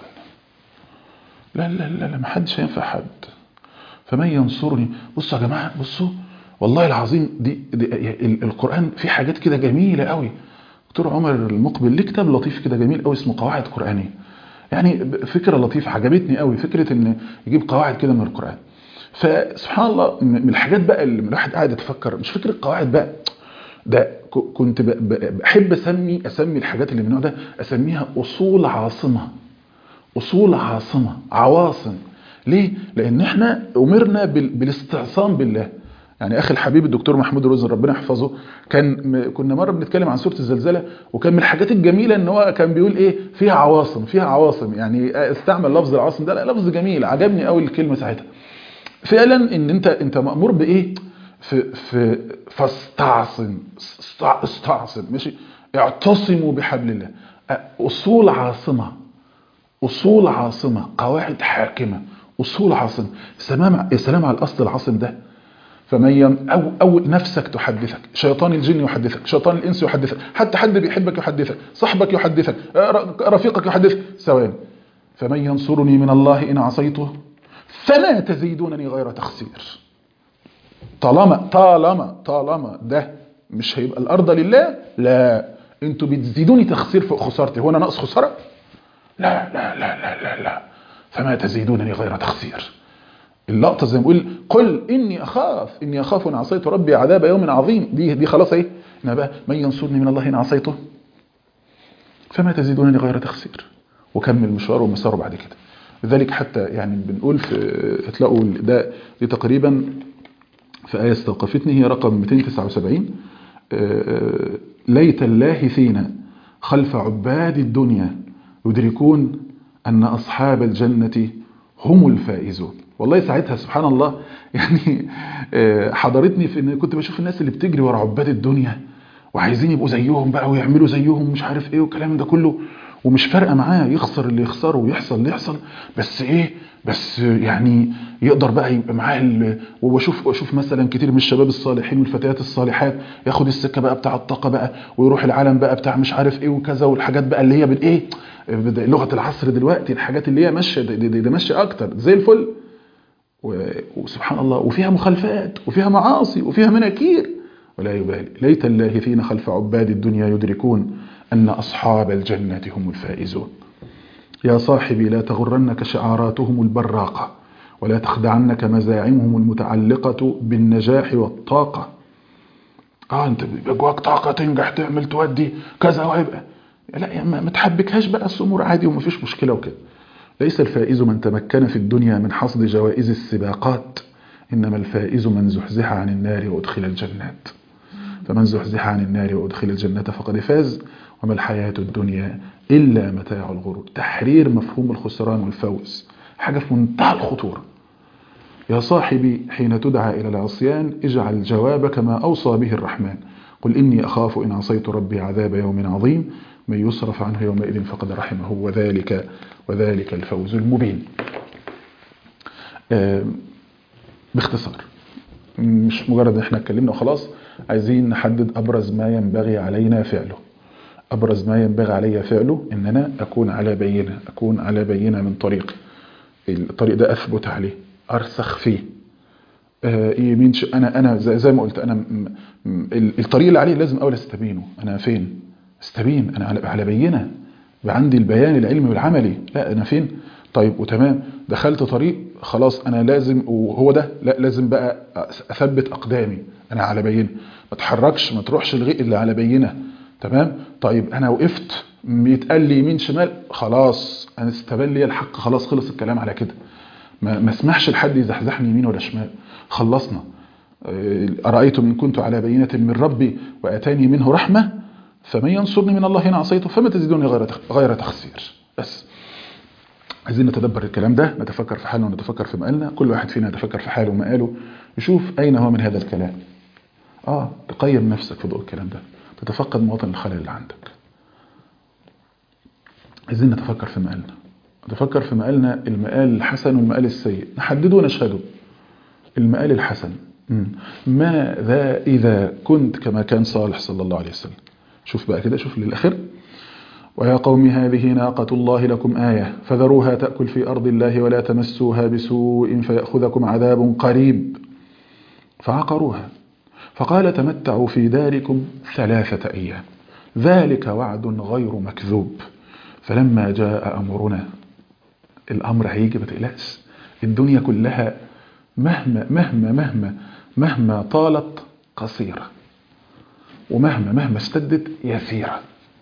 لا لا لا لا ما حدش هينفع حد فمن ينصرني بصوا يا جماعة بصوا والله العظيم دي, دي ال- القرآن فيه حاجات كده جميلة قوي دكتور عمر المقبل ليه كتاب لطيف كده جميل قوي اسمه قواعد قرآنية يعني فكرة لطيفة عجبتني قوي فكرة ان يجيب قواعد كده من القرآن فسبحان الله من الحاجات بقى اللي الواحد قاعد يتفكر مش فكرة قواعد بقى ده ك- كنت ب- ب- بحب اسمي اسمي الحاجات اللي من النوع ده اسميها اصول عاصمه اصول عاصمه عواصم ليه لان احنا امرنا بال- بالاستعصام بالله يعني اخي الحبيب الدكتور محمود رزق ربنا يحفظه كان م- كنا مره بنتكلم عن سوره الزلزله وكان من الحاجات الجميله ان هو كان بيقول ايه فيها عواصم فيها عواصم يعني استعمل لفظ العواصم ده لا لفظ جميل عجبني قوي الكلمه ساعتها فعلا ان انت انت مامور بايه في في فاستعصم استع- استعصم ماشي اعتصموا بحبل الله اصول عاصمه اصول عاصمه قواعد حاكمه اصول عاصمه سلام يا سلام على الاصل العاصم ده فمن ين... أو, أو نفسك تحدثك شيطان الجن يحدثك شيطان الإنس يحدثك حتى حد بيحبك يحدثك صاحبك يحدثك ر- رفيقك يحدثك ثواني فمن ينصرني من الله إن عصيته فلا تزيدونني غير تخسير طالما طالما طالما ده مش هيبقى الارض لله لا انتوا بتزيدوني تخسير فوق خسارتي هو انا ناقص خساره لا لا لا لا لا لا فما تزيدونني غير تخسير اللقطه زي ما بقول قل اني اخاف اني اخاف ان عصيت ربي عذاب يوم عظيم دي دي خلاص ايه انا بقى من ينصرني من الله ان عصيته فما تزيدونني غير تخسير وكمل مشواره ومساره بعد كده لذلك حتى يعني بنقول في هتلاقوا ده دي تقريبا في آية استوقفتني هي رقم 279 آه، ليت اللاهثين خلف عباد الدنيا يدركون أن أصحاب الجنة هم الفائزون والله ساعتها سبحان الله يعني آه، حضرتني في ان كنت بشوف الناس اللي بتجري ورا عباد الدنيا وعايزين يبقوا زيهم بقى ويعملوا زيهم مش عارف ايه والكلام ده كله ومش فارقه معاه يخسر اللي يخسره ويحصل اللي يحصل بس ايه بس يعني يقدر بقى يبقى معاه ال- وبشوف واشوف مثلا كتير من الشباب الصالحين والفتيات الصالحات ياخد السكه بقى بتاع الطاقه بقى ويروح العالم بقى بتاع مش عارف ايه وكذا والحاجات بقى اللي هي بالايه بد- لغه العصر دلوقتي الحاجات اللي هي ماشيه دي, دي, دي ماشيه اكتر زي الفل و- وسبحان الله وفيها مخالفات وفيها معاصي وفيها مناكير ولا يبالي ليت اللاهثين خلف عباد الدنيا يدركون أن أصحاب الجنة هم الفائزون يا صاحبي لا تغرنك شعاراتهم البراقة ولا تخدعنك مزاعمهم المتعلقة بالنجاح والطاقة اه انت بيبقى جواك طاقة تنجح تعمل تودي كذا وهيبقى لا يا ما ما تحبكهاش بقى الامور عادي ومفيش مشكلة وكده ليس الفائز من تمكن في الدنيا من حصد جوائز السباقات إنما الفائز من زحزح عن النار وأدخل الجنات فمن زحزح عن النار وأدخل الجنة فقد فاز وما الحياة الدنيا إلا متاع الغرور تحرير مفهوم الخسران والفوز حاجة في منتهى الخطورة يا صاحبي حين تدعى إلى العصيان اجعل جوابك ما أوصى به الرحمن قل إني أخاف إن عصيت ربي عذاب يوم عظيم من يصرف عنه يومئذ فقد رحمه وذلك وذلك الفوز المبين آم، باختصار مش مجرد ان احنا اتكلمنا وخلاص عايزين نحدد ابرز ما ينبغي علينا فعله ابرز ما ينبغي علي فعله ان انا اكون على بينه اكون على بينه من طريقي الطريق ده اثبت عليه ارسخ فيه آه، يمين ش... انا انا زي, زي ما قلت انا م... م... ال- الطريق اللي عليه لازم اول استبينه انا فين استبين انا على, على بينه يبقى عندي البيان العلمي والعملي لا انا فين طيب وتمام دخلت طريق خلاص انا لازم وهو ده لا لازم بقى اثبت اقدامي انا على بينه ما اتحركش ما تروحش الغيق اللي على بينه تمام طيب انا وقفت يتقال لي يمين شمال خلاص انا استبان لي الحق خلاص خلص الكلام على كده ما ما اسمحش لحد يزحزحني يمين ولا شمال خلصنا آه، أرأيتم إن كنت على بينة من ربي وأتاني منه رحمة فمن ينصرني من الله إن عصيته فما تزيدوني غير تخ- غير تخسير بس عايزين نتدبر الكلام ده نتفكر في حالنا ونتفكر في مقالنا كل واحد فينا يتفكر في حاله ومقاله يشوف أين هو من هذا الكلام آه تقيم نفسك في ضوء الكلام ده تتفقد مواطن الخلل اللي عندك عايزين نتفكر في مقالنا نتفكر في مقالنا المقال الحسن والمقال السيء نحدده ونشهده المقال الحسن مم. ماذا إذا كنت كما كان صالح صلى الله عليه وسلم شوف بقى كده شوف للآخر ويا قوم هذه ناقة الله لكم آية فذروها تأكل في أرض الله ولا تمسوها بسوء فيأخذكم عذاب قريب فعقروها فقال تمتعوا في داركم ثلاثة أيام ذلك وعد غير مكذوب فلما جاء أمرنا الأمر هيجي ما تقلقش الدنيا كلها مهما مهما مهما مهما طالت قصيرة ومهما مهما اشتدت يسيرة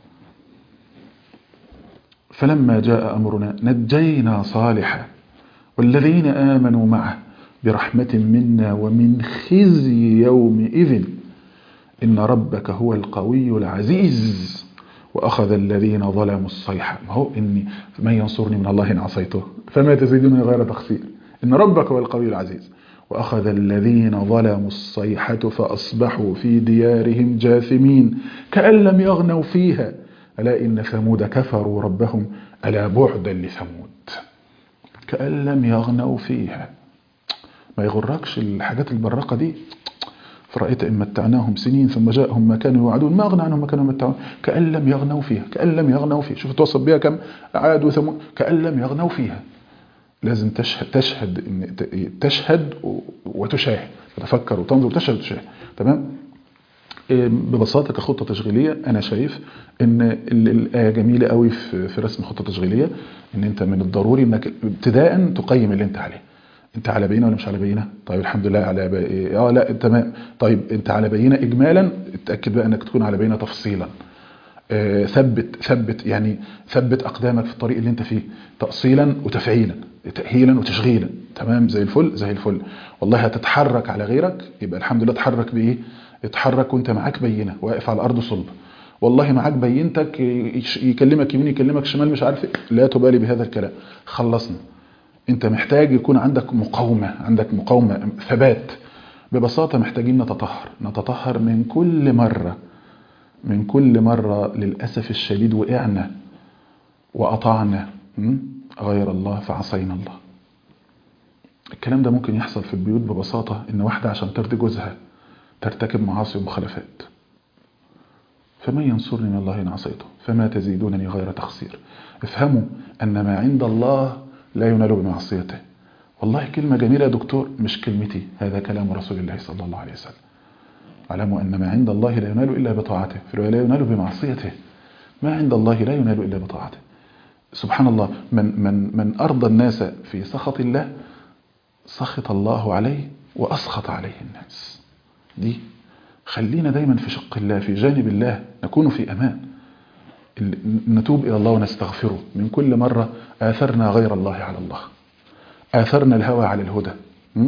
فلما جاء أمرنا نجينا صالحا والذين آمنوا معه برحمة منا ومن خزي يومئذ إن ربك هو القوي العزيز وأخذ الذين ظلموا الصيحة ما هو إني من ينصرني من الله إن عصيته فما تزيدني غير تخسير إن ربك هو القوي العزيز وأخذ الذين ظلموا الصيحة فأصبحوا في ديارهم جاثمين كأن لم يغنوا فيها ألا إن ثمود كفروا ربهم ألا بعدا لثمود كأن لم يغنوا فيها ما يغركش الحاجات البراقة دي فرأيت إن متعناهم سنين ثم جاءهم ما كانوا يوعدون ما أغنى عنهم ما كانوا يمتعون كأن لم يغنوا فيها كأن لم يغنوا فيها شوف توصف بها كم عاد وثمود كأن لم يغنوا فيها لازم تشهد تشهد إن ت- تشهد و- وتشاهد تتفكر وتنظر وتشهد وتشاهد تمام إيه، ببساطه كخطه تشغيليه انا شايف ان ال- الايه جميله قوي في في رسم خطه تشغيليه ان انت من الضروري انك ابتداء تقيم اللي انت عليه انت على بينه ولا مش على بينه طيب الحمد لله على بي... اه لا تمام طيب انت على بينه اجمالا اتاكد بقى انك تكون على بينه تفصيلا آه، ثبت ثبت يعني ثبت اقدامك في الطريق اللي انت فيه تاصيلا وتفعيلا تاهيلا وتشغيلا تمام زي الفل زي الفل والله هتتحرك على غيرك يبقى الحمد لله اتحرك بايه اتحرك وانت معاك بينه واقف على الارض صلب والله معاك بينتك يش- يكلمك يمين يكلمك شمال مش عارف ايه لا تبالي بهذا الكلام خلصنا انت محتاج يكون عندك مقاومه عندك مقاومه ثبات ببساطه محتاجين نتطهر نتطهر من كل مره من كل مرة للأسف الشديد وقعنا وأطعنا م? غير الله فعصينا الله الكلام ده ممكن يحصل في البيوت ببساطة إن واحدة عشان ترضي جوزها ترتكب معاصي ومخالفات فمن ينصرني من الله إن عصيته فما تزيدونني غير تخسير افهموا أن ما عند الله لا ينال بمعصيته والله كلمة جميلة يا دكتور مش كلمتي هذا كلام رسول الله صلى الله عليه وسلم اعلموا أن ما عند الله لا ينال إلا بطاعته في الرواية لا ينال بمعصيته ما عند الله لا ينال إلا بطاعته سبحان الله من, من, من أرضى الناس في سخط الله سخط الله عليه وأسخط عليه الناس دي خلينا دايما في شق الله في جانب الله نكون في أمان ال- نتوب إلى الله ونستغفره من كل مرة آثرنا غير الله على الله آثرنا الهوى على الهدى م?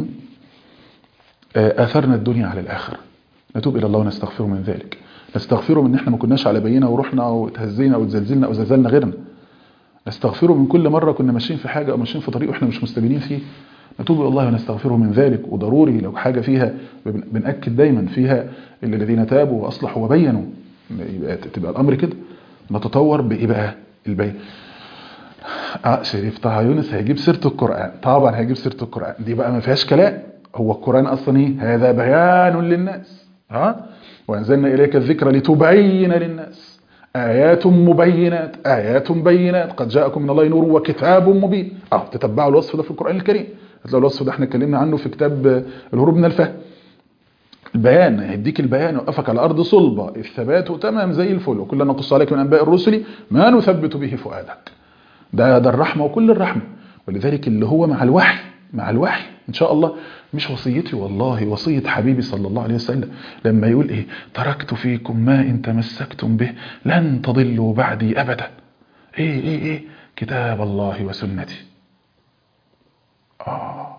آثرنا الدنيا على الآخرة نتوب إلى الله ونستغفره من ذلك نستغفره من إن إحنا ما كناش على بينة ورحنا وتهزينا وتزلزلنا أو زلزلنا غيرنا نستغفره من كل مرة كنا ماشيين في حاجة أو ماشيين في طريق وإحنا مش مستبينين فيه نتوب إلى الله ونستغفره من ذلك وضروري لو حاجة فيها بن- بنأكد دايما فيها إلا الذين تابوا وأصلحوا وبينوا يبقى تبقى الأمر كده نتطور بإيه بقى البين اه شريف طه يونس هيجيب سيرة القرآن طبعا هيجيب سيرة القرآن دي بقى ما فيهاش كلام هو القرآن أصلا إيه هذا بيان للناس ها وأنزلنا إليك الذكر لتبين للناس آيات مبينات آيات بينات قد جاءكم من الله نور وكتاب مبين اه تتبعوا الوصف ده في القرآن الكريم هتلاقوا الوصف ده احنا اتكلمنا عنه في كتاب الهروب من الفهم البيان هيديك البيان يوقفك على أرض صلبة الثبات تمام زي الفل وكلنا نقص عليك من أنباء الرسل ما نثبت به فؤادك ده ده الرحمة وكل الرحمة ولذلك اللي هو مع الوحي مع الوحي إن شاء الله مش وصيتي والله وصية حبيبي صلى الله عليه وسلم لما يقول إيه تركت فيكم ما إن تمسكتم به لن تضلوا بعدي أبدا إيه إيه إيه كتاب الله وسنتي آه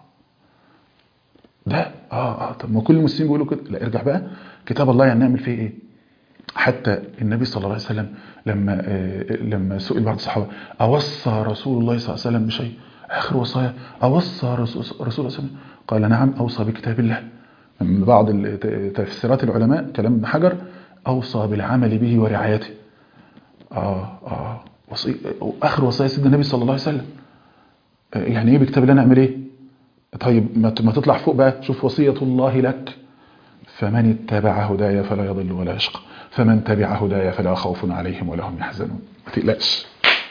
ده آه آه طب ما كل المسلمين بيقولوا كده لا ارجع بقى كتاب الله يعني نعمل فيه إيه حتى النبي صلى الله عليه وسلم لما آه، لما سئل بعض الصحابه اوصى رسول الله صلى الله عليه وسلم بشيء اخر وصايا اوصى رسول رسول الله صلى الله عليه وسلم قال نعم اوصى بكتاب الله من بعض ال- ت- تفسيرات العلماء كلام ابن حجر اوصى بالعمل به ورعايته اه اه وصي اخر وصايا سيدنا النبي صلى الله عليه وسلم آه، يعني ايه بكتاب الله نعمل ايه طيب ما ت- ما تطلع فوق بقى شوف وصيه الله لك فمن اتبع هدايا فلا يضل ولا يشقى فمن تبع هدايا فلا خوف عليهم ولا هم يحزنون ما تقلقش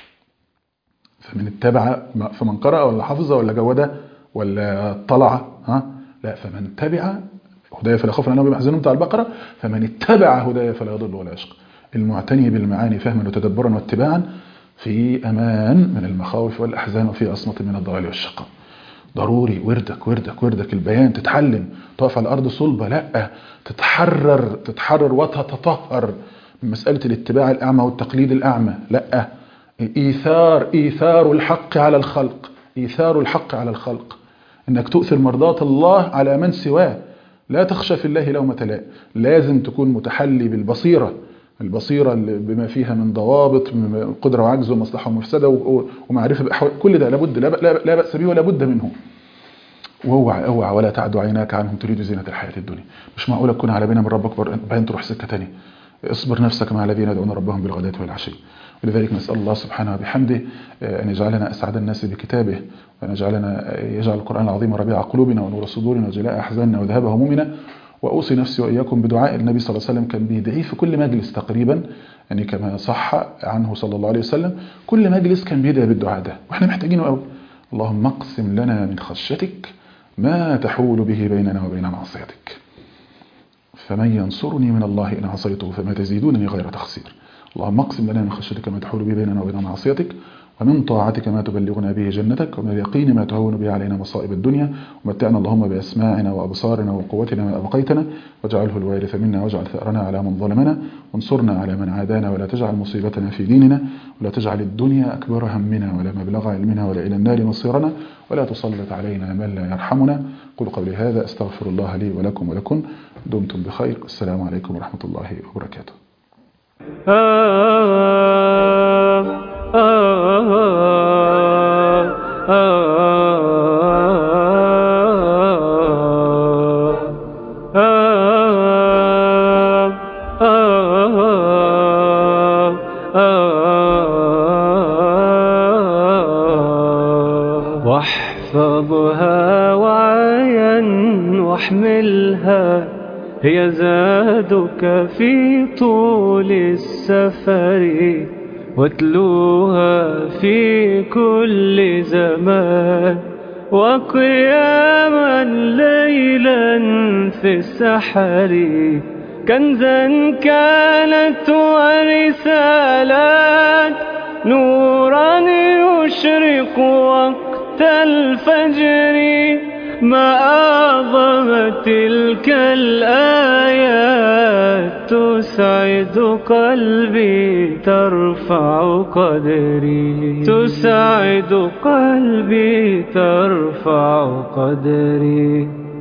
فمن اتبع فمن قرأ ولا حفظ ولا جود ولا طلع ها لا فمن تبع هدايا فلا خوف عليهم ولا هم يحزنون بتاع البقرة فمن اتبع هدايا فلا يضل ولا يشقى المعتني بالمعاني فهما وتدبرا واتباعا في أمان من المخاوف والأحزان وفي عصمة من الضلال والشقاء ضروري وردك وردك وردك البيان تتحلم تقف على الأرض صلبة لا تتحرر تتحرر وتتطهر من مسألة الاتباع الأعمى والتقليد الأعمى لا إيثار إيثار الحق على الخلق إيثار الحق على الخلق إنك تؤثر مرضاة الله على من سواه لا تخشى في الله لومة لائم لازم تكون متحلي بالبصيرة البصيرة اللي بما فيها من ضوابط من قدرة وعجز ومصلحة ومفسدة و- ومعرفة بأحوال كل ده لابد لا ب- لا ب- لا بأس به ولا بد منه واوعى اوعى ولا تعد عيناك عنهم تريد زينة الحياة الدنيا مش معقولة تكون على بينا من ربك بر- بعدين تروح سكة تانية اصبر نفسك مع الذين يدعون ربهم بالغداة والعشي ولذلك نسأل الله سبحانه وبحمده آه، أن يجعلنا أسعد الناس بكتابه وأن يجعلنا آه، يجعل القرآن العظيم ربيع قلوبنا ونور صدورنا وجلاء أحزاننا وذهاب همومنا وأوصي نفسي وإياكم بدعاء النبي صلى الله عليه وسلم كان بيدعيه في كل مجلس تقريبا يعني كما صح عنه صلى الله عليه وسلم كل مجلس كان بيدعي بالدعاء ده واحنا محتاجينه قوي اللهم اقسم لنا من خشيتك ما تحول به بيننا وبين معصيتك فمن ينصرني من الله إن عصيته فما تزيدونني غير تخسير اللهم اقسم لنا من خشيتك ما تحول به بيننا وبين معصيتك ومن طاعتك ما تبلغنا به جنتك ومن اليقين ما تهون به علينا مصائب الدنيا ومتعنا اللهم بأسماعنا وأبصارنا وقوتنا ما أبقيتنا واجعله الوارث منا واجعل ثأرنا على من ظلمنا وانصرنا على من عادانا ولا تجعل مصيبتنا في ديننا ولا تجعل الدنيا أكبر همنا ولا مبلغ علمنا ولا إلى النار مصيرنا ولا تسلط علينا من لا يرحمنا قل قولي هذا أستغفر الله لي ولكم ولكم دمتم بخير السلام عليكم ورحمة الله وبركاته واحفظها وعيا واحملها هي زادك في طول السفر واتلوها في كل زمان وقياما ليلا في السحر كنزا كانت ورسالات نورا يشرق وقت الفجر ما أعظم تلك الآيات تسعد قلبي ترفع قدري تسعد قلبي ترفع قدري